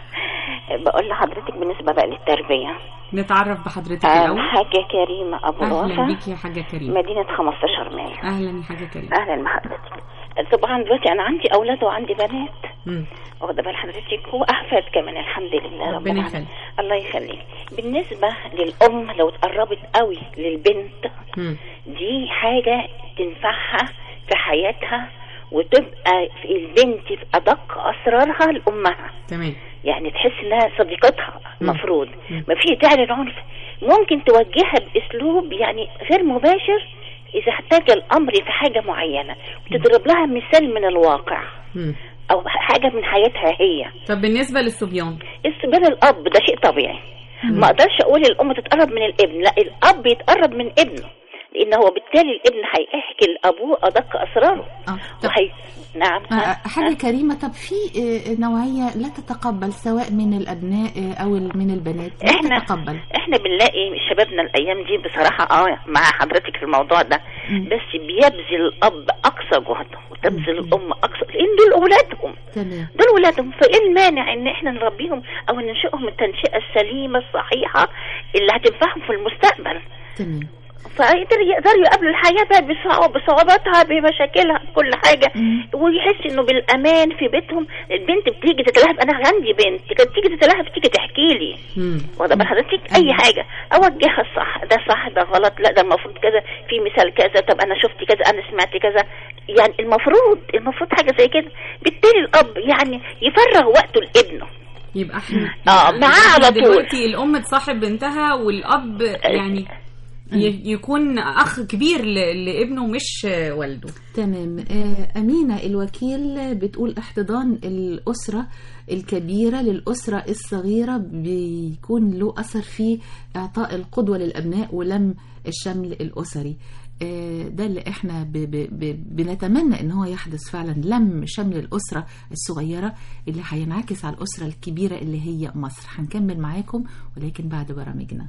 بقول لحضرتك بالنسبه بقى للتربيه نتعرف بحضرتك آه، الاول حاجه كريمه ابو اهلا وفا بيكي يا حاجه كريم مدينه 15 مايو اهلا يا حاجه كريم اهلا بحضرتك طبعا دلوقتي انا عندي اولاد وعندي بنات مم. واخده بال حضرتك واحفاد كمان الحمد لله رب ربنا العالمين. يخليك. الله يخليك بالنسبه للام لو اتقربت قوي للبنت مم. دي حاجه تنفعها في حياتها وتبقى في البنت في ادق اسرارها لامها تمام يعني تحس انها صديقتها مم. المفروض مم. ما فيش داعي للعنف ممكن توجهها باسلوب يعني غير مباشر اذا احتاج الامر في حاجه معينه وتضرب لها مثال من الواقع مم. او حاجه من حياتها هي طب بالنسبه للصبيان استقبال الاب ده شيء طبيعي مم. ما اقدرش اقول الام تتقرب من الابن لا الاب يتقرب من ابنه لان هو بالتالي الابن هيحكي لابوه ادق اسراره اه وهي نعم آه، حاجة كريمة طب في آه، نوعية لا تتقبل سواء من الأبناء آه، أو من البنات لا احنا تتقبل احنا بنلاقي شبابنا الايام دي بصراحه اه مع حضرتك في الموضوع ده بس بيبذل الاب اقصى جهده وتبذل الام اقصى لان دول اولادهم تمام دول ولادهم فايه المانع ان احنا نربيهم او ننشئهم التنشئه السليمه الصحيحه اللي هتنفعهم في المستقبل تمام فيقدر يقدروا يقابلوا الحياه بقى بصعوب بصعوباتها بمشاكلها بكل حاجه ويحس انه بالامان في بيتهم البنت بتيجي تتلهف انا عندي بنت كانت تيجي تتلهف تيجي تحكي لي واخده بال حضرتك اي حاجه اوجهها الصح ده صح ده غلط لا ده المفروض كذا في مثال كذا طب انا شفت كذا انا سمعت كذا يعني المفروض المفروض حاجه زي كده بالتالي الاب يعني يفرغ وقته لابنه يبقى احنا اه معاه على طول دلوقتي الام تصاحب بنتها والاب يعني ي- يكون اخ كبير ل- لابنه مش والده تمام آه، أمينة الوكيل بتقول احتضان الأسرة الكبيرة للأسرة الصغيرة بيكون له أثر في إعطاء القدوة للأبناء ولم الشمل الأسري آه، ده اللي احنا ب ب ب بنتمنى ان هو يحدث فعلا لم شمل الاسره الصغيره اللي هينعكس على الاسره الكبيره اللي هي مصر هنكمل معاكم ولكن بعد برامجنا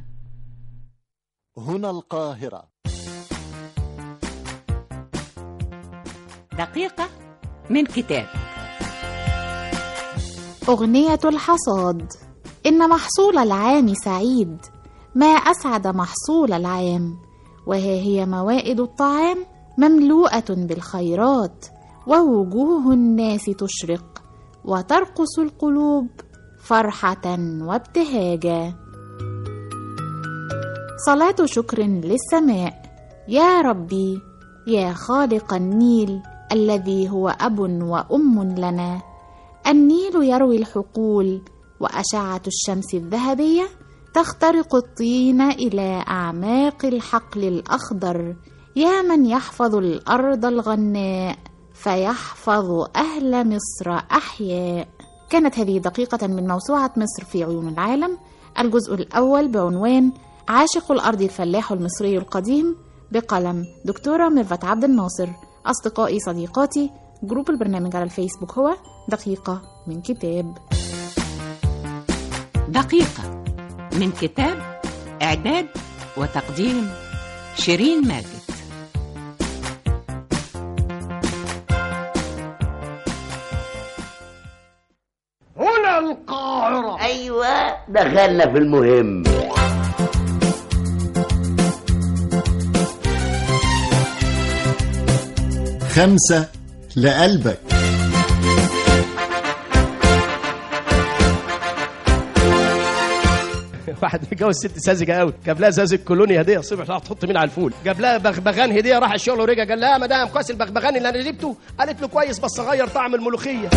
هنا القاهرة دقيقة من كتاب أغنية الحصاد إن محصول العام سعيد ما أسعد محصول العام وها هي موائد الطعام مملوءة بالخيرات ووجوه الناس تشرق وترقص القلوب فرحة وابتهاجا صلاة شكر للسماء يا ربي يا خالق النيل الذي هو أب وأم لنا النيل يروي الحقول وأشعة الشمس الذهبية تخترق الطين إلى أعماق الحقل الأخضر يا من يحفظ الأرض الغناء فيحفظ أهل مصر أحياء كانت هذه دقيقة من موسوعة مصر في عيون العالم الجزء الأول بعنوان عاشق الأرض الفلاح المصري القديم بقلم دكتورة ميرفت عبد الناصر أصدقائي صديقاتي جروب البرنامج على الفيسبوك هو دقيقة من كتاب دقيقة من كتاب إعداد وتقديم شيرين ماجد هنا القاهرة أيوة دخلنا في المهم خمسة لقلبك واحد متجوز ست ساذجه قوي جاب لها ساذج كولوني هديه الصبح راح تحط مين على الفول جاب لها بغبغان هديه راح الشغل ورجع قال لها يا مدام كويس البغبغان اللي انا جبته قالت له كويس بس غير طعم الملوخيه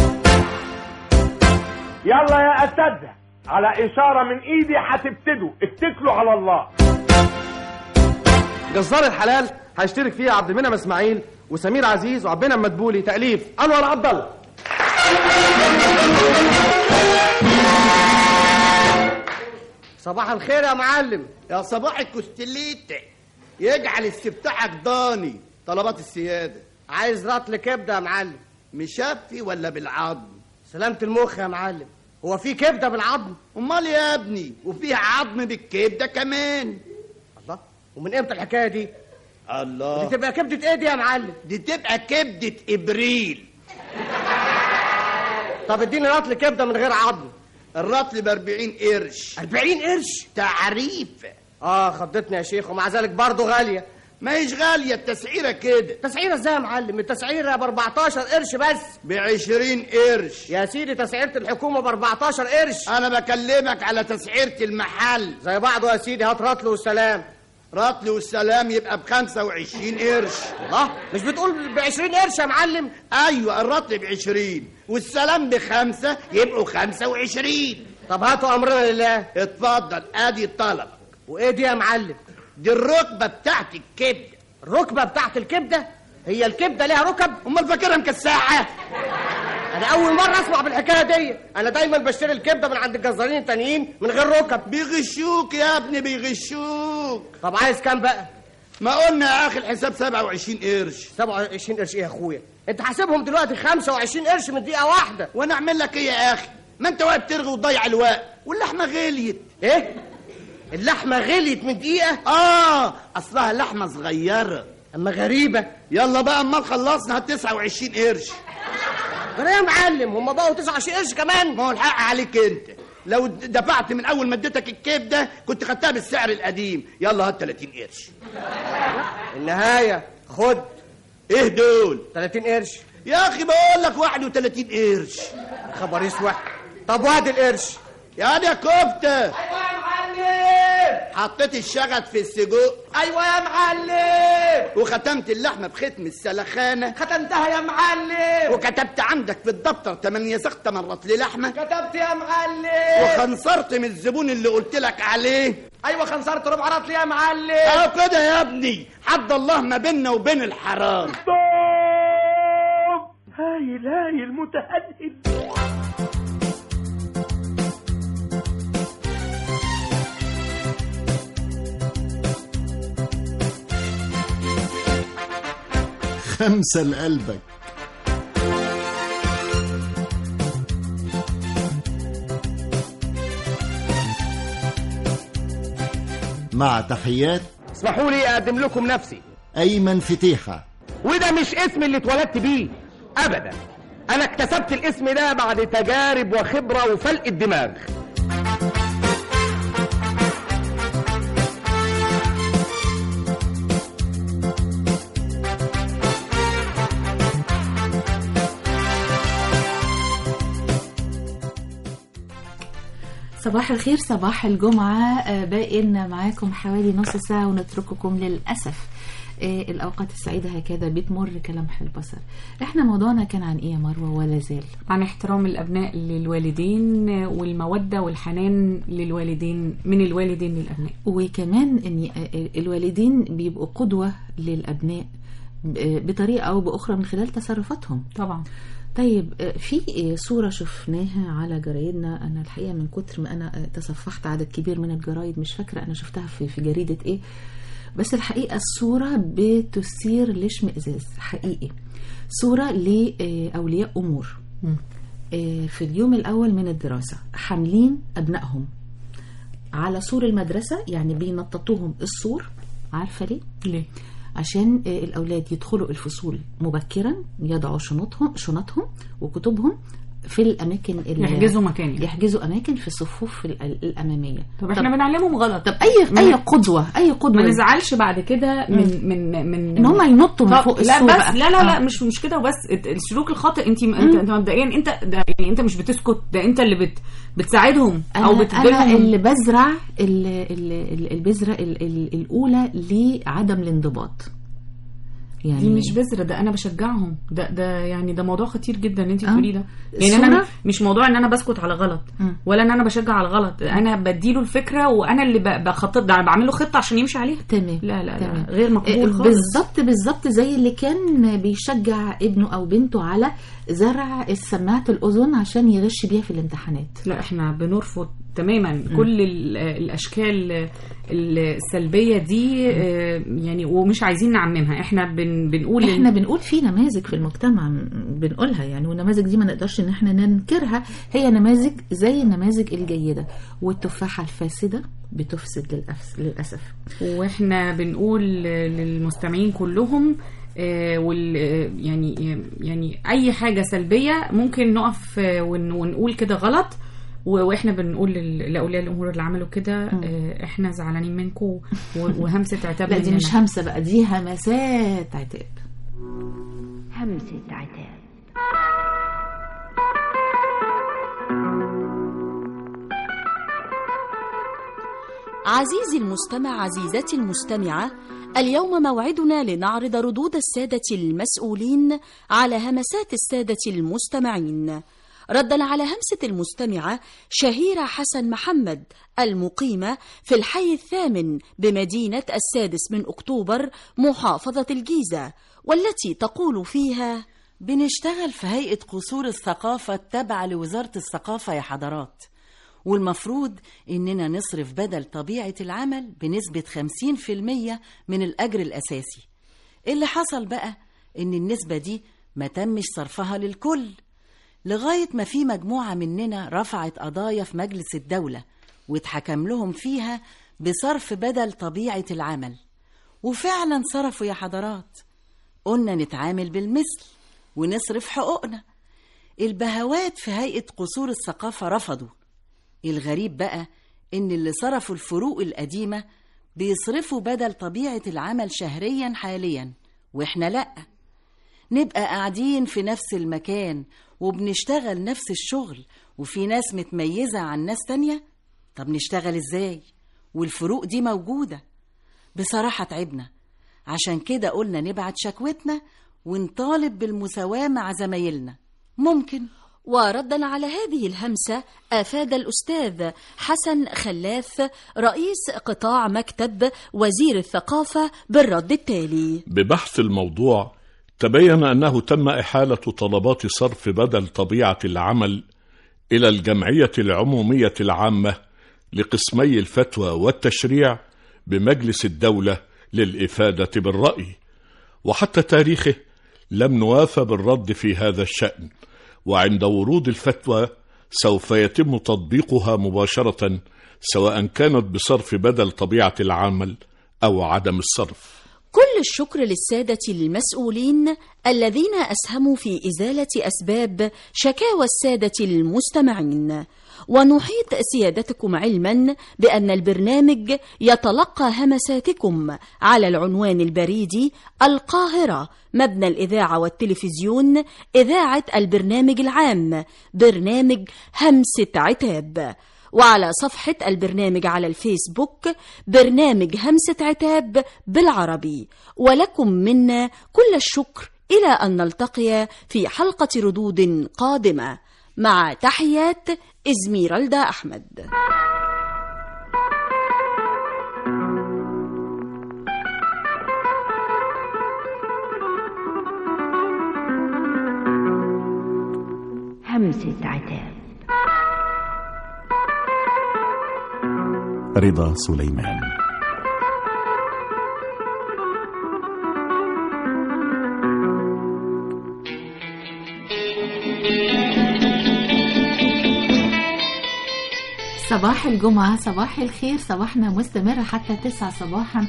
يلا يا اساتذه على اشاره من ايدي هتبتدوا اتكلوا على الله جزار الحلال هيشترك فيها عبد المنعم اسماعيل وسمير عزيز وعبد المنعم مدبولي تاليف انور عبد الله صباح الخير يا معلم يا صباح الكستليت يجعل استفتاحك ضاني طلبات السيادة عايز رطل كبدة يا معلم مشفي ولا بالعظم سلامة المخ يا معلم هو في كبدة بالعظم امال يا ابني وفيها عظم بالكبدة كمان الله ومن امتى الحكاية دي الله دي تبقى كبدة ايه دي يا معلم دي تبقى كبدة ابريل طب اديني رطل كبدة من غير عظم الرطل ب 40 قرش 40 قرش تعريف اه خضتني يا شيخ ومع ذلك برضه غاليه ما هيش غاليه التسعيره كده تسعيره ازاي يا معلم التسعيره ب 14 قرش بس ب 20 قرش يا سيدي تسعيره الحكومه ب 14 قرش انا بكلمك على تسعيره المحل زي بعضه يا سيدي هات رطل والسلام رطل والسلام يبقى ب 25 قرش الله مش بتقول ب 20 قرش يا معلم ايوه الرطل ب 20 والسلام بخمسة يبقوا 25 طب هاتوا امرنا لله اتفضل ادي الطلب وايه دي يا معلم دي الركبه بتاعت الكبده الركبه بتاعت الكبده هي الكبده ليها ركب امال فاكرها مكساحه انا اول مره اسمع بالحكايه دي انا دايما بشتري الكبده من عند الجزارين التانيين من غير ركب بيغشوك يا ابني بيغشوك طب عايز كام بقى ما قلنا يا اخي الحساب 27 قرش 27 قرش ايه يا اخويا انت حاسبهم دلوقتي 25 قرش من دقيقه واحده وانا اعمل لك ايه يا اخي ما انت واقف ترغي وتضيع الوقت واللحمه غليت ايه اللحمه غليت من دقيقه اه اصلها لحمه صغيره اما غريبه يلا بقى امال خلصنا هات 29 قرش ده يا معلم هم بقوا 29 قرش كمان ما هو الحق عليك انت لو دفعت من اول ما اديتك الكبده كنت خدتها بالسعر القديم يلا هات 30 قرش النهايه خد ايه دول 30 قرش يا اخي بقول لك 31 قرش خبر اسود طب وادي القرش يا دي كفته ايوه يا معلم حطيت الشغط في السجق ايوه يا معلم وختمت اللحمه بختم السلخانه ختمتها يا معلم وكتبت عندك في الدفتر 8 سخت مرات للحمه كتبت يا معلم وخنصرت من الزبون اللي قلت لك عليه ايوه خنصرت ربع رطل يا معلم اهو كده يا ابني حد الله ما بيننا وبين الحرام هايل هايل متهدد خمسة لقلبك مع تحيات اسمحوا لي اقدم لكم نفسي أيمن فتيحة وده مش اسم اللي اتولدت بيه ابدا انا اكتسبت الاسم ده بعد تجارب وخبره وفلق الدماغ صباح الخير صباح الجمعة آه، باقي لنا معاكم حوالي نص ساعة ونترككم للأسف آه، الأوقات السعيدة هكذا بتمر كلمح البصر احنا موضوعنا كان عن ايه يا مروة ولا زال عن احترام الأبناء للوالدين والمودة والحنان للوالدين من الوالدين للأبناء وكمان ان آه، الوالدين بيبقوا قدوة للأبناء ب- بطريقة أو بأخرى من خلال تصرفاتهم طبعا طيب آه، في آه، صورة شفناها على جرايدنا أنا الحقيقة من كتر ما أنا آه، تصفحت عدد كبير من الجرايد مش فاكرة أنا شفتها في في جريدة إيه بس الحقيقة الصورة بتثير الاشمئزاز حقيقي صورة لأولياء أمور آه، في اليوم الأول من الدراسة حاملين أبنائهم على سور المدرسة يعني بينططوهم السور عارفة ليه؟ ليه؟ عشان آه، الأولاد يدخلوا الفصول مبكرا يضعوا شنطهم شنطهم وكتبهم في الأماكن ال- يحجزوا مكان يعني. يحجزوا أماكن في الصفوف ال- ال- الأمامية طب احنا بنعلمهم غلط طب أي ما- أي قدوة أي قدوة ما نزعلش بعد كده من من من إن هم ينطوا من طب فوق لا السور بس بقى. لا لا لا آه. مش مش كده وبس الت- السلوك الخاطئ انت انت انت مبدئيا انت ده يعني انت مش بتسكت ده انت اللي بت بتساعدهم او أنا, بتديلهم أنا اللي بزرع ال- ال- ال- البذرة ال- ال- الأولى لعدم الانضباط يعني دي مش بذرة ده انا بشجعهم ده ده يعني ده موضوع خطير جدا ان انت آه. بتقوليه ده يعني انا الصورة؟ مش موضوع ان انا بسكت على غلط مم. ولا ان انا بشجع على غلط انا بديله الفكره وانا اللي ب- بخطط ده بعمل له خطه عشان يمشي عليها تمام لا لا تمام. لا غير مقبول آه، خالص بالظبط بالظبط زي اللي كان بيشجع ابنه او بنته على زرع السماعة الاذن عشان يغش بيها في الامتحانات لا احنا بنرفض تماما كل ال- الاشكال السلبيه دي آه، يعني ومش عايزين نعممها احنا بن بنقول إن- احنا بنقول في نماذج في المجتمع م- بنقولها يعني والنماذج دي ما نقدرش ان احنا ننكرها هي نماذج زي النماذج الجيدة والتفاحة الفاسدة بتفسد للأسف, للأسف. واحنا بنقول للمستمعين كلهم آه، وال آه، يعني يعني اي حاجه سلبيه ممكن نقف آه، ون- ونقول كده غلط و- واحنا بنقول لل- لاولياء الامور اللي عملوا كده آه، احنا زعلانين منكم و- وهمسه عتاب لا دي مننا. مش همسة بقى دي همسات عتاب همسة عتاب عزيزي المستمع عزيزتي المستمعة اليوم موعدنا لنعرض ردود السادة المسؤولين على همسات السادة المستمعين ردا على همسة المستمعة شهيرة حسن محمد المقيمة في الحي الثامن بمدينة السادس من أكتوبر محافظة الجيزة والتي تقول فيها بنشتغل في هيئة قصور الثقافة التابعة لوزارة الثقافة يا حضرات والمفروض إننا نصرف بدل طبيعة العمل بنسبة 50% من الأجر الأساسي اللي حصل بقى إن النسبة دي ما تمش صرفها للكل لغاية ما في مجموعة مننا رفعت قضايا في مجلس الدولة واتحكم لهم فيها بصرف بدل طبيعة العمل وفعلا صرفوا يا حضرات قلنا نتعامل بالمثل ونصرف حقوقنا البهوات في هيئة قصور الثقافة رفضوا الغريب بقى إن اللي صرفوا الفروق القديمة بيصرفوا بدل طبيعة العمل شهريا حاليا وإحنا لأ نبقى قاعدين في نفس المكان وبنشتغل نفس الشغل وفي ناس متميزة عن ناس تانية طب نشتغل إزاي والفروق دي موجودة بصراحة تعبنا عشان كده قلنا نبعت شكوتنا ونطالب بالمساواة مع زمايلنا ممكن وردا على هذه الهمسة أفاد الأستاذ حسن خلاف رئيس قطاع مكتب وزير الثقافة بالرد التالي ببحث الموضوع تبين أنه تم إحالة طلبات صرف بدل طبيعة العمل إلى الجمعية العمومية العامة لقسمي الفتوى والتشريع بمجلس الدولة للإفادة بالرأي وحتى تاريخه لم نوافى بالرد في هذا الشأن وعند ورود الفتوى سوف يتم تطبيقها مباشرة سواء كانت بصرف بدل طبيعة العمل أو عدم الصرف كل الشكر للسادة المسؤولين الذين أسهموا في إزالة أسباب شكاوى السادة المستمعين ونحيط سيادتكم علما بأن البرنامج يتلقى همساتكم على العنوان البريدي القاهرة مبنى الإذاعة والتلفزيون إذاعة البرنامج العام برنامج همسة عتاب وعلى صفحة البرنامج على الفيسبوك برنامج همسة عتاب بالعربي ولكم منا كل الشكر إلى أن نلتقي في حلقة ردود قادمة مع تحيات إزميرالدا أحمد همسة عتاب رضا سليمان صباح الجمعة صباح الخير صباحنا مستمر حتى 9 صباحا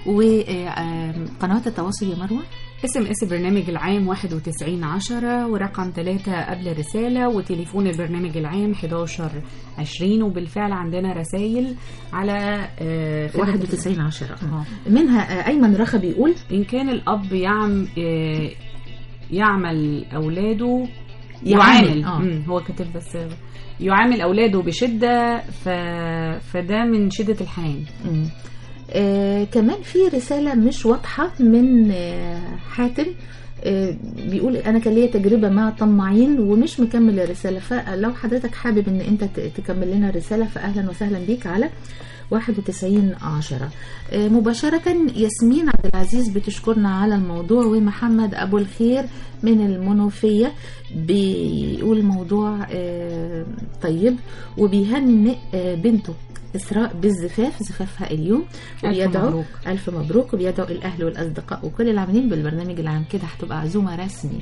وقنوات التواصل يا مروة اسم اس برنامج العام 91 10 ورقم 3 قبل الرسالة وتليفون البرنامج العام 11 20 وبالفعل عندنا رسائل على آه 91 10 منها آه، أيمن رخا بيقول إن كان الأب يعم آه يعمل أولاده يعامل، يعامل آه. مم، هو كاتب بس يعامل أولاده بشدة ف... فده من شدة الحنان مم. آه كمان في رسالة مش واضحة من آه حاتم آه بيقول انا كان ليا تجربه مع طماعين ومش مكمل الرساله فلو حضرتك حابب ان انت ت- تكمل لنا الرساله فاهلا وسهلا بيك على 91 10 آه مباشرة ياسمين عبد العزيز بتشكرنا على الموضوع ومحمد أبو الخير من المنوفية بيقول الموضوع آه طيب وبيهنئ آه بنته إسراء بالزفاف زفافها اليوم ألف وبيدعو مبروك. ألف مبروك وبيدعو الأهل والأصدقاء وكل العاملين بالبرنامج العام كده هتبقى عزومة رسمي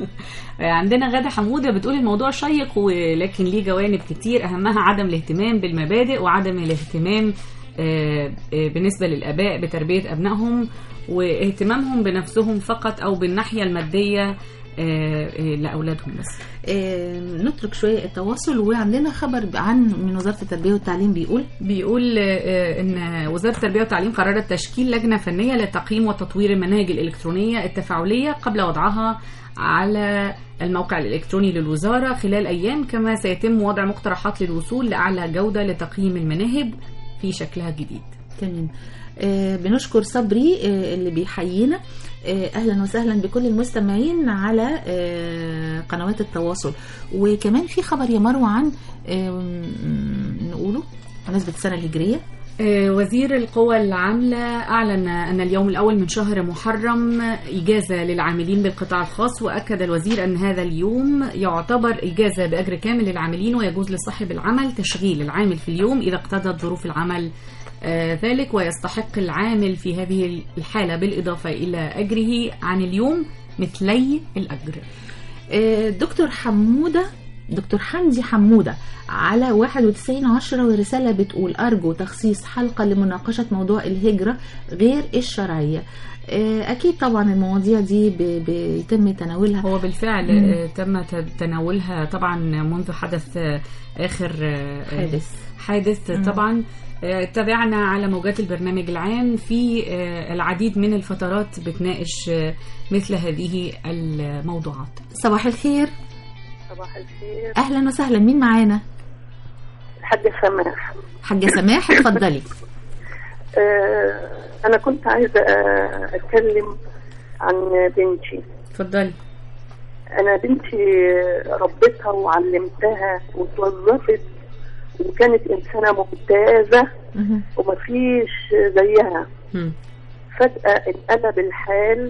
عندنا غادة حمودة بتقول الموضوع شيق ولكن ليه جوانب كتير أهمها عدم الاهتمام بالمبادئ وعدم الاهتمام آه، آه، بالنسبة للآباء بتربية أبنائهم واهتمامهم بنفسهم فقط أو بالناحية المادية آه، آه، لأولادهم بس آه، نترك شوية التواصل وعندنا خبر عن من وزارة التربية والتعليم بيقول بيقول آه، ان وزاره التربيه والتعليم قررت تشكيل لجنه فنيه لتقييم وتطوير المناهج الالكترونيه التفاعليه قبل وضعها على الموقع الالكتروني للوزاره خلال ايام كما سيتم وضع مقترحات للوصول لاعلى جوده لتقييم المناهج في شكلها الجديد تمام آه، بنشكر صبري آه، اللي بيحيينا آه، اهلا وسهلا بكل المستمعين على آه، قنوات التواصل وكمان في خبر يا مروه عن آه، نقوله بمناسبه السنه الهجريه آه، وزير القوى العاملة أعلن أن اليوم الأول من شهر محرم إجازة للعاملين بالقطاع الخاص وأكد الوزير أن هذا اليوم يعتبر إجازة بأجر كامل للعاملين ويجوز لصاحب العمل تشغيل العامل في اليوم إذا اقتضت ظروف العمل آه، ذلك ويستحق العامل في هذه الحالة بالإضافة إلى أجره عن اليوم مثلي الأجر آه، دكتور حمودة دكتور حمدي حمودة على 91 عشرة ورسالة بتقول أرجو تخصيص حلقة لمناقشة موضوع الهجرة غير الشرعية آه، أكيد طبعا المواضيع دي ب- بيتم تناولها هو بالفعل مم. آه، تم ت- تناولها طبعا منذ حدث آه، آخر آه، حادث. حادث مم. طبعا آه، تابعنا على موجات البرنامج العام في آه، العديد من الفترات بتناقش آه، مثل هذه الموضوعات صباح الخير صباح الخير أهلا وسهلا مين معانا الحاجة سماح حاجة سماح اتفضلي آه أنا كنت عايزة آه، أتكلم عن بنتي اتفضلي أنا بنتي ربيتها وعلمتها وتوظفت وكانت إنسانة ممتازة ومفيش زيها فجأة انقلب الحال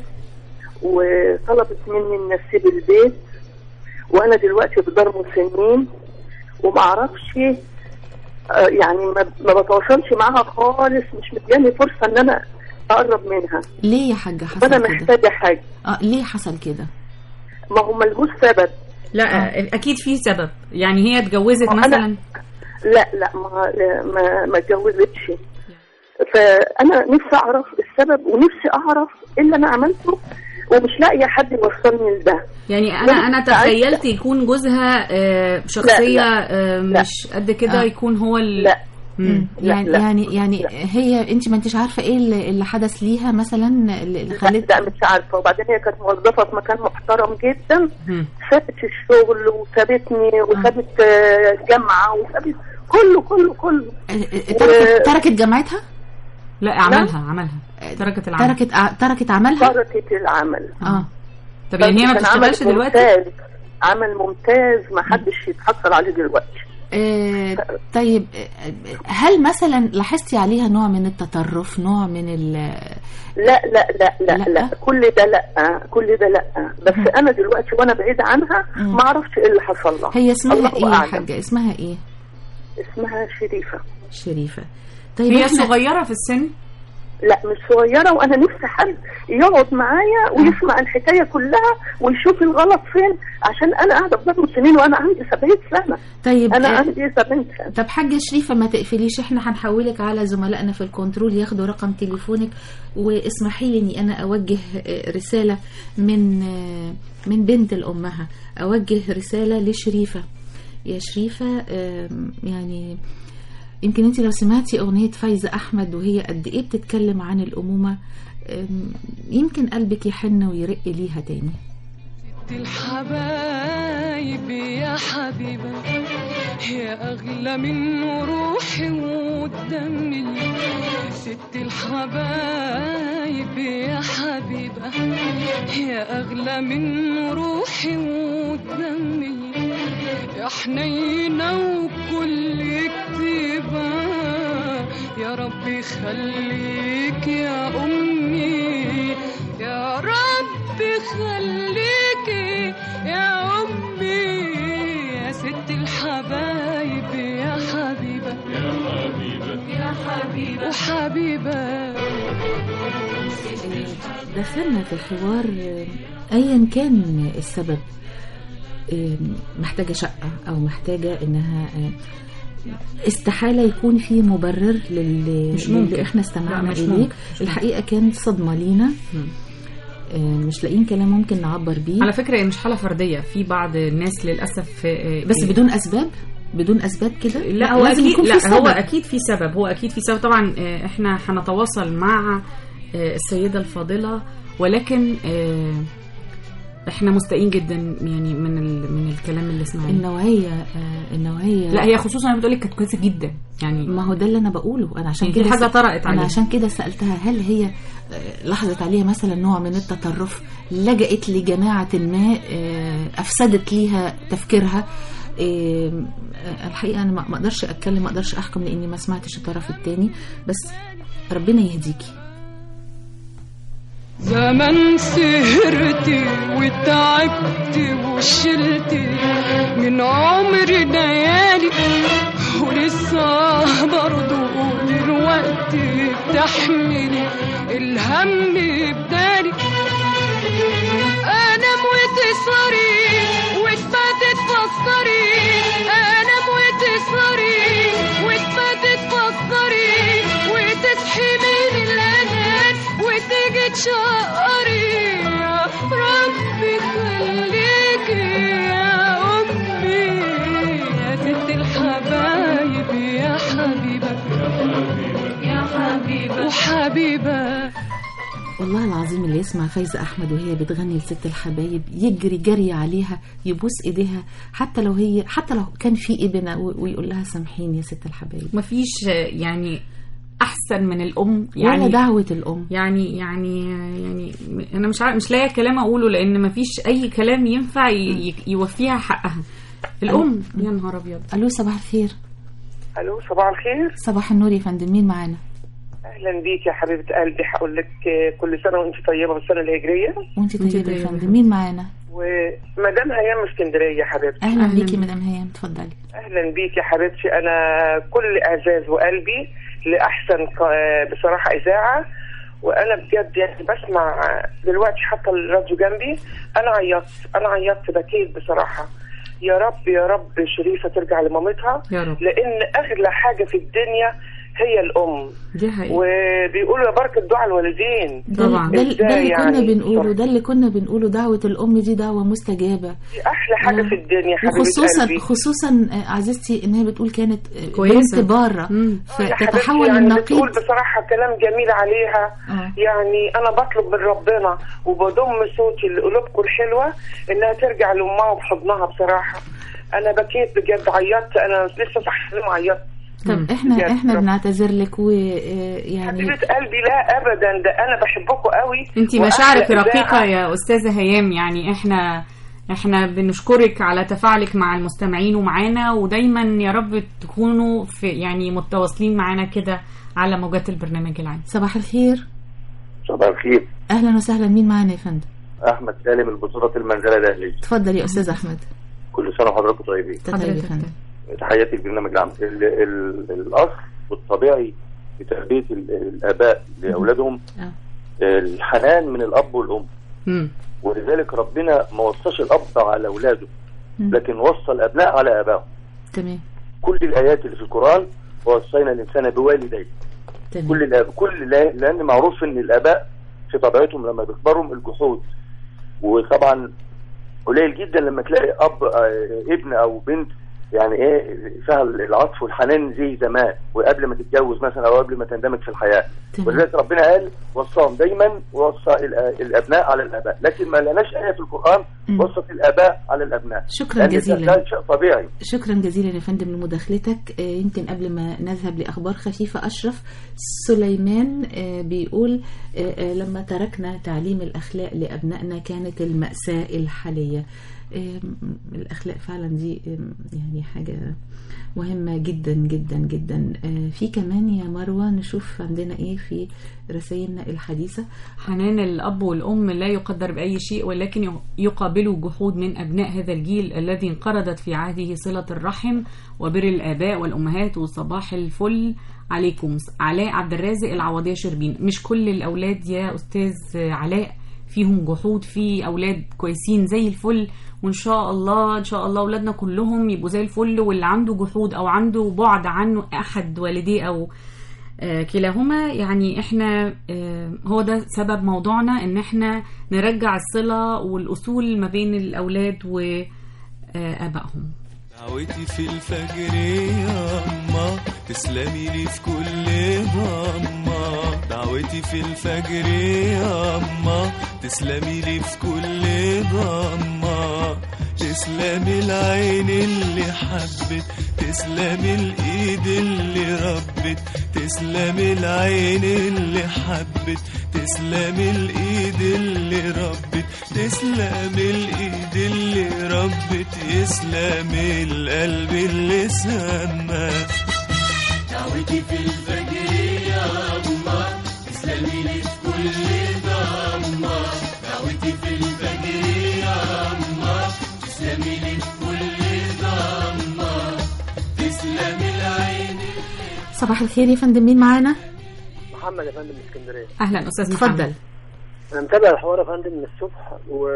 وطلبت مني ان اسيب البيت وانا دلوقتي في دار مسنين ومعرفش آه، يعني ما ما بتواصلش معاها خالص مش مدياني فرصة ان انا اقرب منها ليه يا حاجة حصل وانا كده محتاجة حاجة اه ليه حصل كده ما هو ملهوش سبب لا آه. اكيد في سبب يعني هي اتجوزت ما أنا- مثلا لا لا ما ما ما اتجوزتش فانا نفسي اعرف السبب ونفسي اعرف ايه اللي انا عملته ومش لاقيه حد يوصلني لده يعني انا وأنا انا كنت عايزة- تخيلت يكون جوزها آه، شخصيه لا. آه، مش قد كده آه. يكون هو ال... لا مم. يعني لا. يعني يعني هي انت ما انتش عارفه ايه اللي اللي حدث ليها مثلا اللي اللي لا, خلت لا مش عارفه وبعدين هي كانت موظفه في مكان محترم جدا مم. سابت الشغل وسابتني وسابت آه، الجامعه وسابت كله كله كله تركت تركت جامعتها لا عملها عملها تركت العمل تركت ع- تركت عملها تركت العمل اه طب يعني هي ما كان عمل بتشتغلش دلوقتي ممتاز عمل ممتاز ما حدش يتحصل عليه دلوقتي آه، طيب آه، هل مثلا لاحظتي عليها نوع من التطرف نوع من ال لا لا لا لا لا, لا. كل ده لا كل ده لا بس انا دلوقتي وانا بعيده عنها مم. ما اعرفش ايه اللي حصل لها هي اسمها الله ايه يا أعلم. حاجه اسمها ايه اسمها شريفه شريفه طيب هي إحنا- صغيره في السن لا مش صغيرة وأنا نفسي حد يقعد معايا ويسمع الحكاية كلها ويشوف الغلط فين عشان أنا قاعدة بضرب سنين وأنا عندي 70 سنة طيب أنا آه، عندي 70 سنة طب حاجة شريفة ما تقفليش احنا هنحولك على زملائنا في الكنترول ياخدوا رقم تليفونك واسمحي لي اني انا اوجه آه، رسالة من آه، من بنت لامها اوجه رسالة لشريفة يا شريفة آم، يعني يمكن انت لو سمعتي اغنية فايزة احمد وهي قد ايه بتتكلم عن الامومة آم، يمكن قلبك يحن ويرق ليها تاني الحبايب يا حبيبة يا أغلى من روحي ودمي ست الحبايب يا حبيبة يا أغلى من روحي ودمي يا حنينة وكل كتيبة يا رب يخليك يا أمي يا رب خليكي يا أمي يا ست الحبايب يا حبيبة يا حبيبة يا حبيبة وحبيبة دخلنا في حوار آه، ايا كان السبب آه، محتاجة شقة او محتاجة انها آه، استحالة يكون في مبرر للي, مش ممكن. للي احنا لا، استمعنا مش إليه ممكن. مش الحقيقة كانت صدمة لينا آه، مش لاقيين كلام ممكن نعبر بيه على فكره هي مش حاله فرديه في بعض الناس للاسف آه، بس آه، بدون أسباب بدون أسباب كده لا هو لازم اكيد يكون في لا سبب. هو اكيد في سبب هو اكيد في سبب طبعا آه، احنا هنتواصل مع آه، السيده الفاضله ولكن آه، احنا مستائين جدا يعني من ال- من الكلام اللي سمعناه النوعية آه، النوعية لا هي خصوصا انا بتقولك كانت كويسه جدا يعني ما هو ده اللي انا بقوله انا عشان يعني في كده حاجة سأ- طرقت انا عليها. عشان كده سالتها هل هي آه، لاحظت عليها مثلا نوع من التطرف لجأت لجماعه ما آه، افسدت ليها تفكيرها آه، آه، الحقيقه انا ما ما اقدرش اتكلم ما اقدرش احكم لاني ما سمعتش الطرف الثاني بس ربنا يهديكي زمان سهرتي وتعبتي وشلتي من عمري ليالي ولسه برضو دلوقتي بتحملي الهم بدالي انام وتسهري وتباتي تفسري انام وتسهري وتباتي تفسري وتصحي من الانام وتيجي تشقري يا ربي خليكي يا امي يا ست الحبايب يا حبيبه يا حبيبه وحبيبه والله العظيم اللي يسمع فايزة أحمد وهي بتغني لست الحبايب يجري جري عليها يبوس إيديها حتى لو هي حتى لو كان في ابنة و- ويقول لها سامحيني يا ست الحبايب مفيش آه، يعني احسن من الام ولا يعني دعوة الأم يعني يعني يعني انا مش عارف مش لاقيه كلام اقوله لان مفيش اي كلام ينفع ي- ي- يوفيها حقها الام يا نهار ابيض ألو صباح الخير الو صباح الخير صباح النور يا فندم مين معانا اهلا بيك يا حبيبه قلبي هقول لك آه، كل سنه وانت طيبه بالسنه الهجريه وانت طيبة يا فندم مين معانا ومدام هيام من اسكندريه يا حبيبتي أهلا بيكي مدام هيام اتفضلي اهلا بيك يا حبيبتي انا كل اعزاز وقلبي لاحسن ق- آه، بصراحه اذاعه وانا بجد يعني بسمع دلوقتي حتى الراديو جنبي انا عيطت انا عيطت بكيت بصراحه يا رب يا رب شريفه ترجع لمامتها يا رب. لان اغلى حاجه في الدنيا هي الام دي حقيقة وبيقولوا يا بركه دعاء الوالدين ده, ده, ده اللي إزاي كنا يعني؟ بنقوله ده اللي كنا بنقوله دعوة الأم دي دعوة مستجابة دي احلى حاجه في الدنيا حبيبه وخصوصا قلبي خصوصا آه، عزيزتي ان هي بتقول كانت آه، كويسة. بنت باره يا حبيبتي فتتحول يعني النقيض بتقول بصراحة كلام جميل عليها آه. يعني أنا بطلب من ربنا وبضم صوتي لقلوبكم الحلوة إنها ترجع لأمها بحضنها بصراحة انا بكيت بجد عيطت انا لسه صح وعيطت طب احنا بجد. احنا بنعتذر لك ويعني حبيبه قلبي لا ابدا ده انا بحبكم قوي انت وأحلى مشاعرك إذاعة. رقيقة يا أستاذة هيام يعني احنا احنا بنشكرك على تفاعلك مع المستمعين ومعانا ودايما يا رب تكونوا في يعني متواصلين معانا كده على موجات البرنامج العام صباح الخير صباح الخير اهلا وسهلا مين معانا يا فندم احمد سالم البصرة المنزله الاهليه اتفضل يا استاذ احمد كل سنه وحضراتكم طيبين اتفضل يا فندم تحياتي البرنامج العام ال- ال- الاصل والطبيعي في تربيه ال- الاباء لاولادهم آه. الحنان من الاب والام مم. ولذلك ربنا ما وصاش الاب على اولاده مم. لكن وصى الابناء على ابائهم تمام كل الايات اللي في القران ووصينا الانسان بوالديه تمام كل الاب كل لا- لان معروف ان الاباء في طبيعتهم لما بيكبروا الجحود وطبعا قليل جدا لما تلاقي اب آه، ابن او بنت يعني ايه فيها العطف والحنان زي زمان وقبل ما تتجوز مثلا او قبل ما تندمج في الحياه تمام. ولذلك ربنا قال وصاهم دايما وصى الأ- الابناء على الاباء لكن ما لناش ايه في القران مم. وصت الاباء على الابناء شكراً لأن ده- جزيلاً. ده شيء طبيعي شكرا جزيلا يا فندم لمداخلتك آه، يمكن قبل ما نذهب لأخبار خفيفة أشرف سليمان آه، بيقول آه، آه، لما تركنا تعليم الأخلاق لأبنائنا كانت المأساة الحالية آم، الأخلاق فعلا دي آم، يعني حاجة مهمة جدا جدا جدا آه، في كمان يا مروة نشوف عندنا ايه في رسائلنا الحديثة حنان الأب والأم لا يقدر بأي شيء ولكن يقابله جحود من أبناء هذا الجيل الذي انقرضت في عهده صلة الرحم وبر الآباء والأمهات وصباح الفل عليكم علاء عبد الرازق العوضية شربين مش كل الأولاد يا أستاذ علاء فيهم جحود في أولاد كويسين زي الفل وإن شاء الله إن شاء الله أولادنا كلهم يبقوا زي الفل واللي عنده جحود أو عنده بعد عنه أحد والديه أو آه، كلاهما يعني احنا آه، هو ده سبب موضوعنا ان احنا نرجع الصلة والأصول ما بين الأولاد وآبائهم دعوتي في الفجر يا أما تسلمي لي في كل ضمة دعوتي في الفجر يا أما تسلمي لي في كل ضمة تسلمي العين اللي حبت تسلمي الإيد اللي ربت تسلمي العين اللي حبت تسلمي الإيد اللي ربت تسلمي الإيد اللي ربت يسلمي القلب اللي سمى دعوتي في الفجر يا أما تسلمي لي في كل ضمة دعوتي في الفجر يا أما تسلمي لي في كل ضمة تسلمي العين صباح الخير يا فندم مين معانا محمد يا فندم من اسكندريه أهلا أستاذ محمد اتفضل انا متابع الحوار يا فندم من الصبح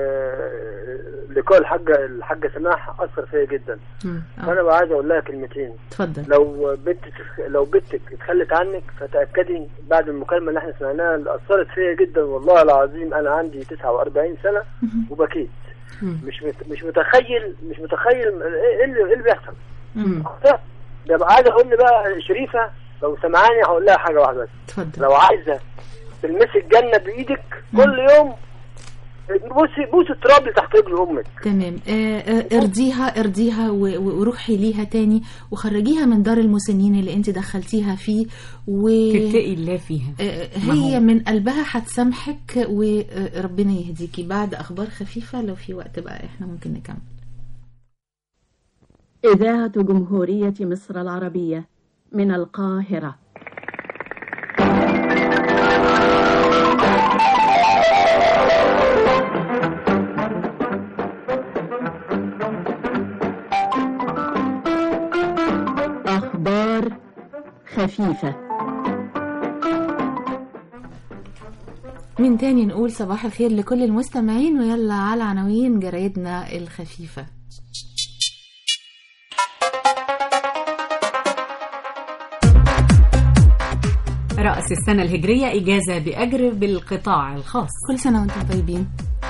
ولقاء الحاجه الحاجه سماح اثر فيا جدا مم. آه. فانا بقى عايز اقول لها كلمتين اتفضل لو بنتك لو بنتك اتخلت عنك فتاكدي بعد المكالمه اللي احنا سمعناها اللي اثرت فيا جدا والله العظيم انا عندي 49 سنه وبكيت مش مت... مش متخيل مش متخيل ايه اللي ايه اللي بيحصل ده ده بقى عايز اقول لي بقى شريفه لو سمعاني هقول لها حاجه واحده بس اتفضل لو عايزه تلمسي الجنه بايدك كل يوم بوسي بوسي التراب اللي تحت رجل امك تمام آه، آه، ارضيها ارضيها و- و- وروحي ليها تاني وخرجيها من دار المسنين اللي انت دخلتيها فيه و تتقي الله فيها آه، ما هي هو. من قلبها هتسامحك وربنا يهديكي بعد اخبار خفيفه لو في وقت بقى احنا ممكن نكمل إذاعة جمهورية مصر العربية من القاهرة أخبار خفيفة من تاني نقول صباح الخير لكل المستمعين ويلا على عناوين جرايدنا الخفيفه رأس السنة الهجرية إجازة بأجر بالقطاع الخاص كل سنة وانتم طيبين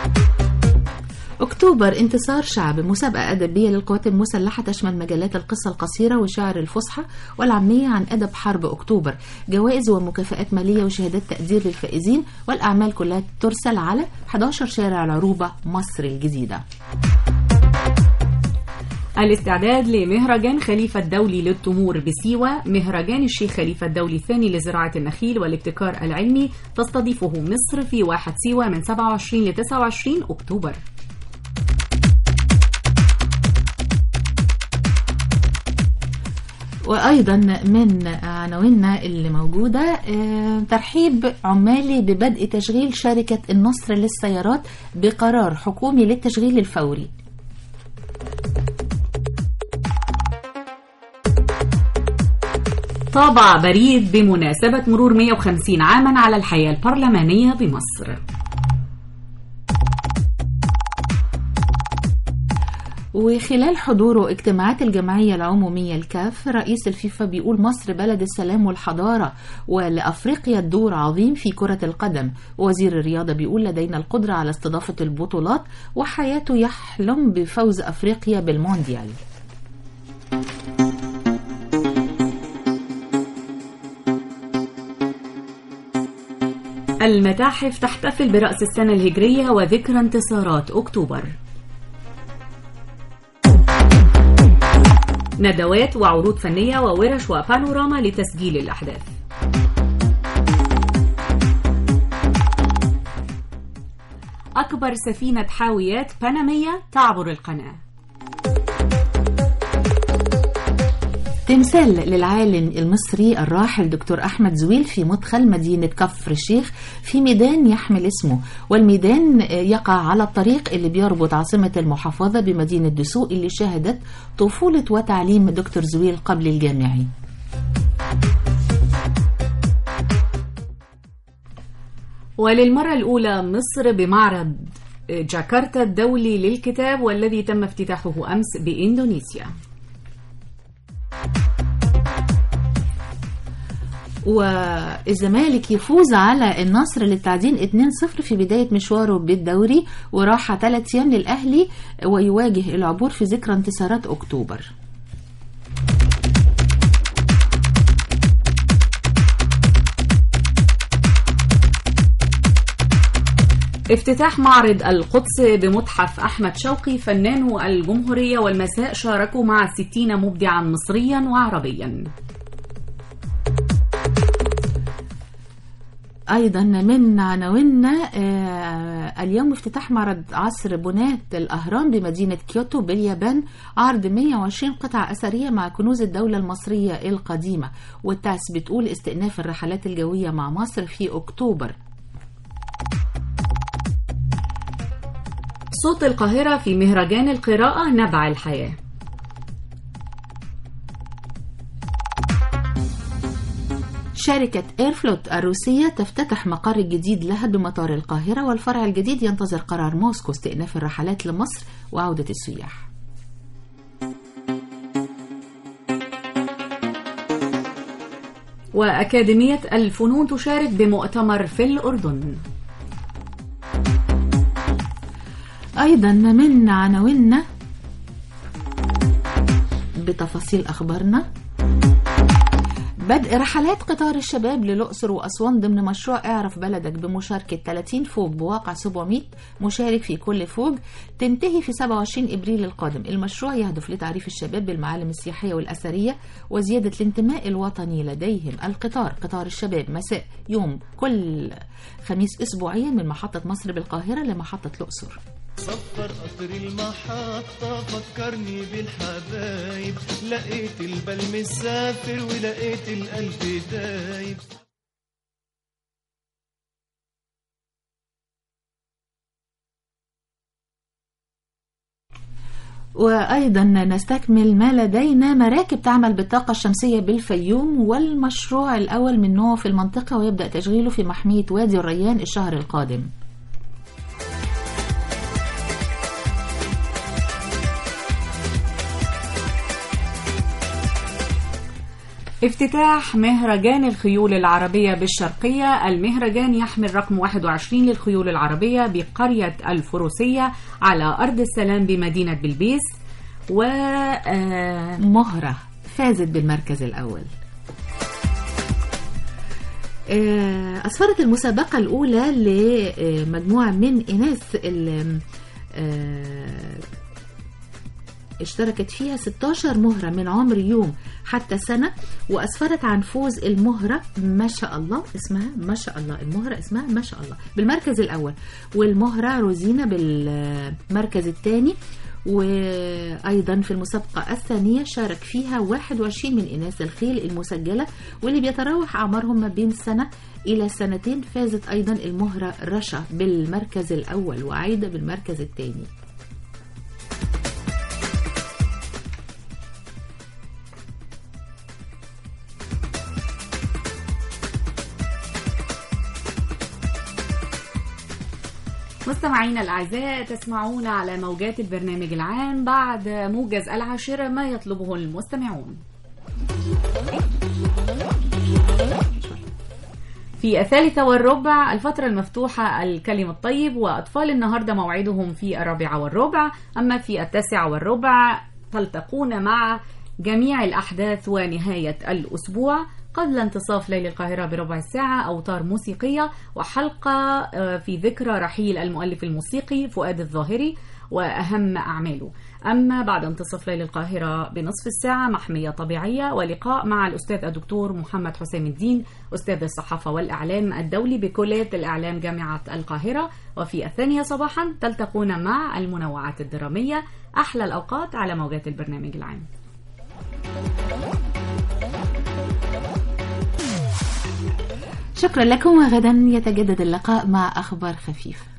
أكتوبر انتصار شعب مسابقة أدبية للقوات المسلحة تشمل مجلات القصة القصيرة وشعر الفصحى والعامية عن أدب حرب أكتوبر جوائز ومكافآت مالية وشهادات تقدير للفائزين والأعمال كلها ترسل على 11 شارع العروبة مصر الجديدة الاستعداد لمهرجان خليفة الدولي للتمور بسيوة مهرجان الشيخ خليفة الدولي الثاني لزراعة النخيل والابتكار العلمي تستضيفه مصر في واحد سيوة من 27 ل 29 أكتوبر وأيضا من عناويننا اللي موجودة آه، ترحيب عمالي ببدء تشغيل شركة النصر للسيارات بقرار حكومي للتشغيل الفوري طابع بريد بمناسبة مرور 150 عاما على الحياة البرلمانية بمصر وخلال حضوره اجتماعات الجمعية العمومية الكاف رئيس الفيفا بيقول مصر بلد السلام والحضارة ولأفريقيا الدور عظيم في كرة القدم وزير الرياضة بيقول لدينا القدرة على استضافة البطولات وحياته يحلم بفوز أفريقيا بالمونديال المتاحف تحتفل برأس السنة الهجرية وذكرى انتصارات أكتوبر ندوات وعروض فنية وورش وبانوراما لتسجيل الأحداث أكبر سفينة حاويات بنمية تعبر القناة تمثال للعالم المصري الراحل دكتور أحمد زويل في مدخل مدينة كفر الشيخ في ميدان يحمل اسمه والميدان يقع على الطريق اللي بيربط عاصمة المحافظة بمدينة دسوق اللي شهدت طفولة وتعليم دكتور زويل قبل الجامعي وللمرة الأولى مصر بمعرض جاكرتا الدولي للكتاب والذي تم افتتاحه أمس بإندونيسيا والزمالك يفوز على النصر للتعدين 2-0 في بداية مشواره بالدوري وراحة 3 أيام للأهلي ويواجه العبور في ذكرى انتصارات أكتوبر افتتاح معرض القدس بمتحف أحمد شوقي فنان الجمهورية والمساء شاركوا مع ستين مبدعا مصريا وعربيا أيضا من عناويننا آه، اليوم افتتاح معرض عصر بناة الأهرام بمدينة كيوتو باليابان عرض 120 قطعة أثرية مع كنوز الدولة المصرية القديمة والتاس بتقول استئناف الرحلات الجوية مع مصر في أكتوبر صوت القاهرة في مهرجان القراءة نبع الحياة شركة ايرفلوت الروسية تفتتح مقر جديد لها بمطار القاهرة والفرع الجديد ينتظر قرار موسكو استئناف الرحلات لمصر وعودة السياح وأكاديمية الفنون تشارك بمؤتمر في الأردن أيضا من عناويننا بتفاصيل أخبارنا بدء رحلات قطار الشباب للأقصر وأسوان ضمن مشروع اعرف بلدك بمشاركة 30 فوج بواقع 700 مشارك في كل فوج تنتهي في 27 إبريل القادم المشروع يهدف لتعريف الشباب بالمعالم السياحية والأثرية وزيادة الانتماء الوطني لديهم القطار قطار الشباب مساء يوم كل خميس أسبوعيا من محطة مصر بالقاهرة لمحطة الأقصر صفر قطر المحطة فكرني بالحبايب لقيت البال مسافر ولقيت القلب دايب وأيضا نستكمل ما لدينا مراكب تعمل بالطاقة الشمسية بالفيوم والمشروع الأول من نوعه في المنطقة ويبدأ تشغيله في محمية وادي الريان الشهر القادم افتتاح مهرجان الخيول العربية بالشرقية المهرجان يحمل رقم 21 للخيول العربية بقرية الفروسية على أرض السلام بمدينة بلبيس و آه، مهرة فازت بالمركز الأول آه، أسفرت المسابقة الأولى لمجموعة من إناث ال- آه، اشتركت فيها 16 مهرة من عمر يوم حتى سنة وأسفرت عن فوز المهرة ما شاء الله اسمها ما شاء الله المهرة اسمها ما شاء الله بالمركز الأول والمهرة روزينا بالمركز الثاني وأيضا في المسابقة الثانية شارك فيها 21 من إناث الخيل المسجلة واللي بيتراوح أعمارهم ما بين سنة إلى سنتين فازت أيضا المهرة رشا بالمركز الأول وعايدة بالمركز الثاني مستمعينا الأعزاء تسمعون على موجات البرنامج العام بعد موجز العاشرة ما يطلبه المستمعون في الثالثة والربع الفترة المفتوحة الكلم الطيب وأطفال النهاردة موعدهم في الرابعة والربع أما في التاسعة والربع تلتقون مع جميع الأحداث ونهاية الأسبوع قبل انتصاف ليل القاهرة بربع ساعة أوتار موسيقية وحلقة آه، في ذكرى رحيل المؤلف الموسيقي فؤاد الظاهري وأهم أعماله أما بعد انتصاف ليل القاهرة بنصف الساعة محمية طبيعية ولقاء مع الأستاذ الدكتور محمد حسام الدين أستاذ الصحافة والإعلام الدولي بكلية الإعلام جامعة القاهرة وفي الثانية صباحا تلتقون مع المنوعات الدرامية أحلى الأوقات على موجات البرنامج العام شكرا لكم وغدا يتجدد اللقاء مع أخبار خفيفة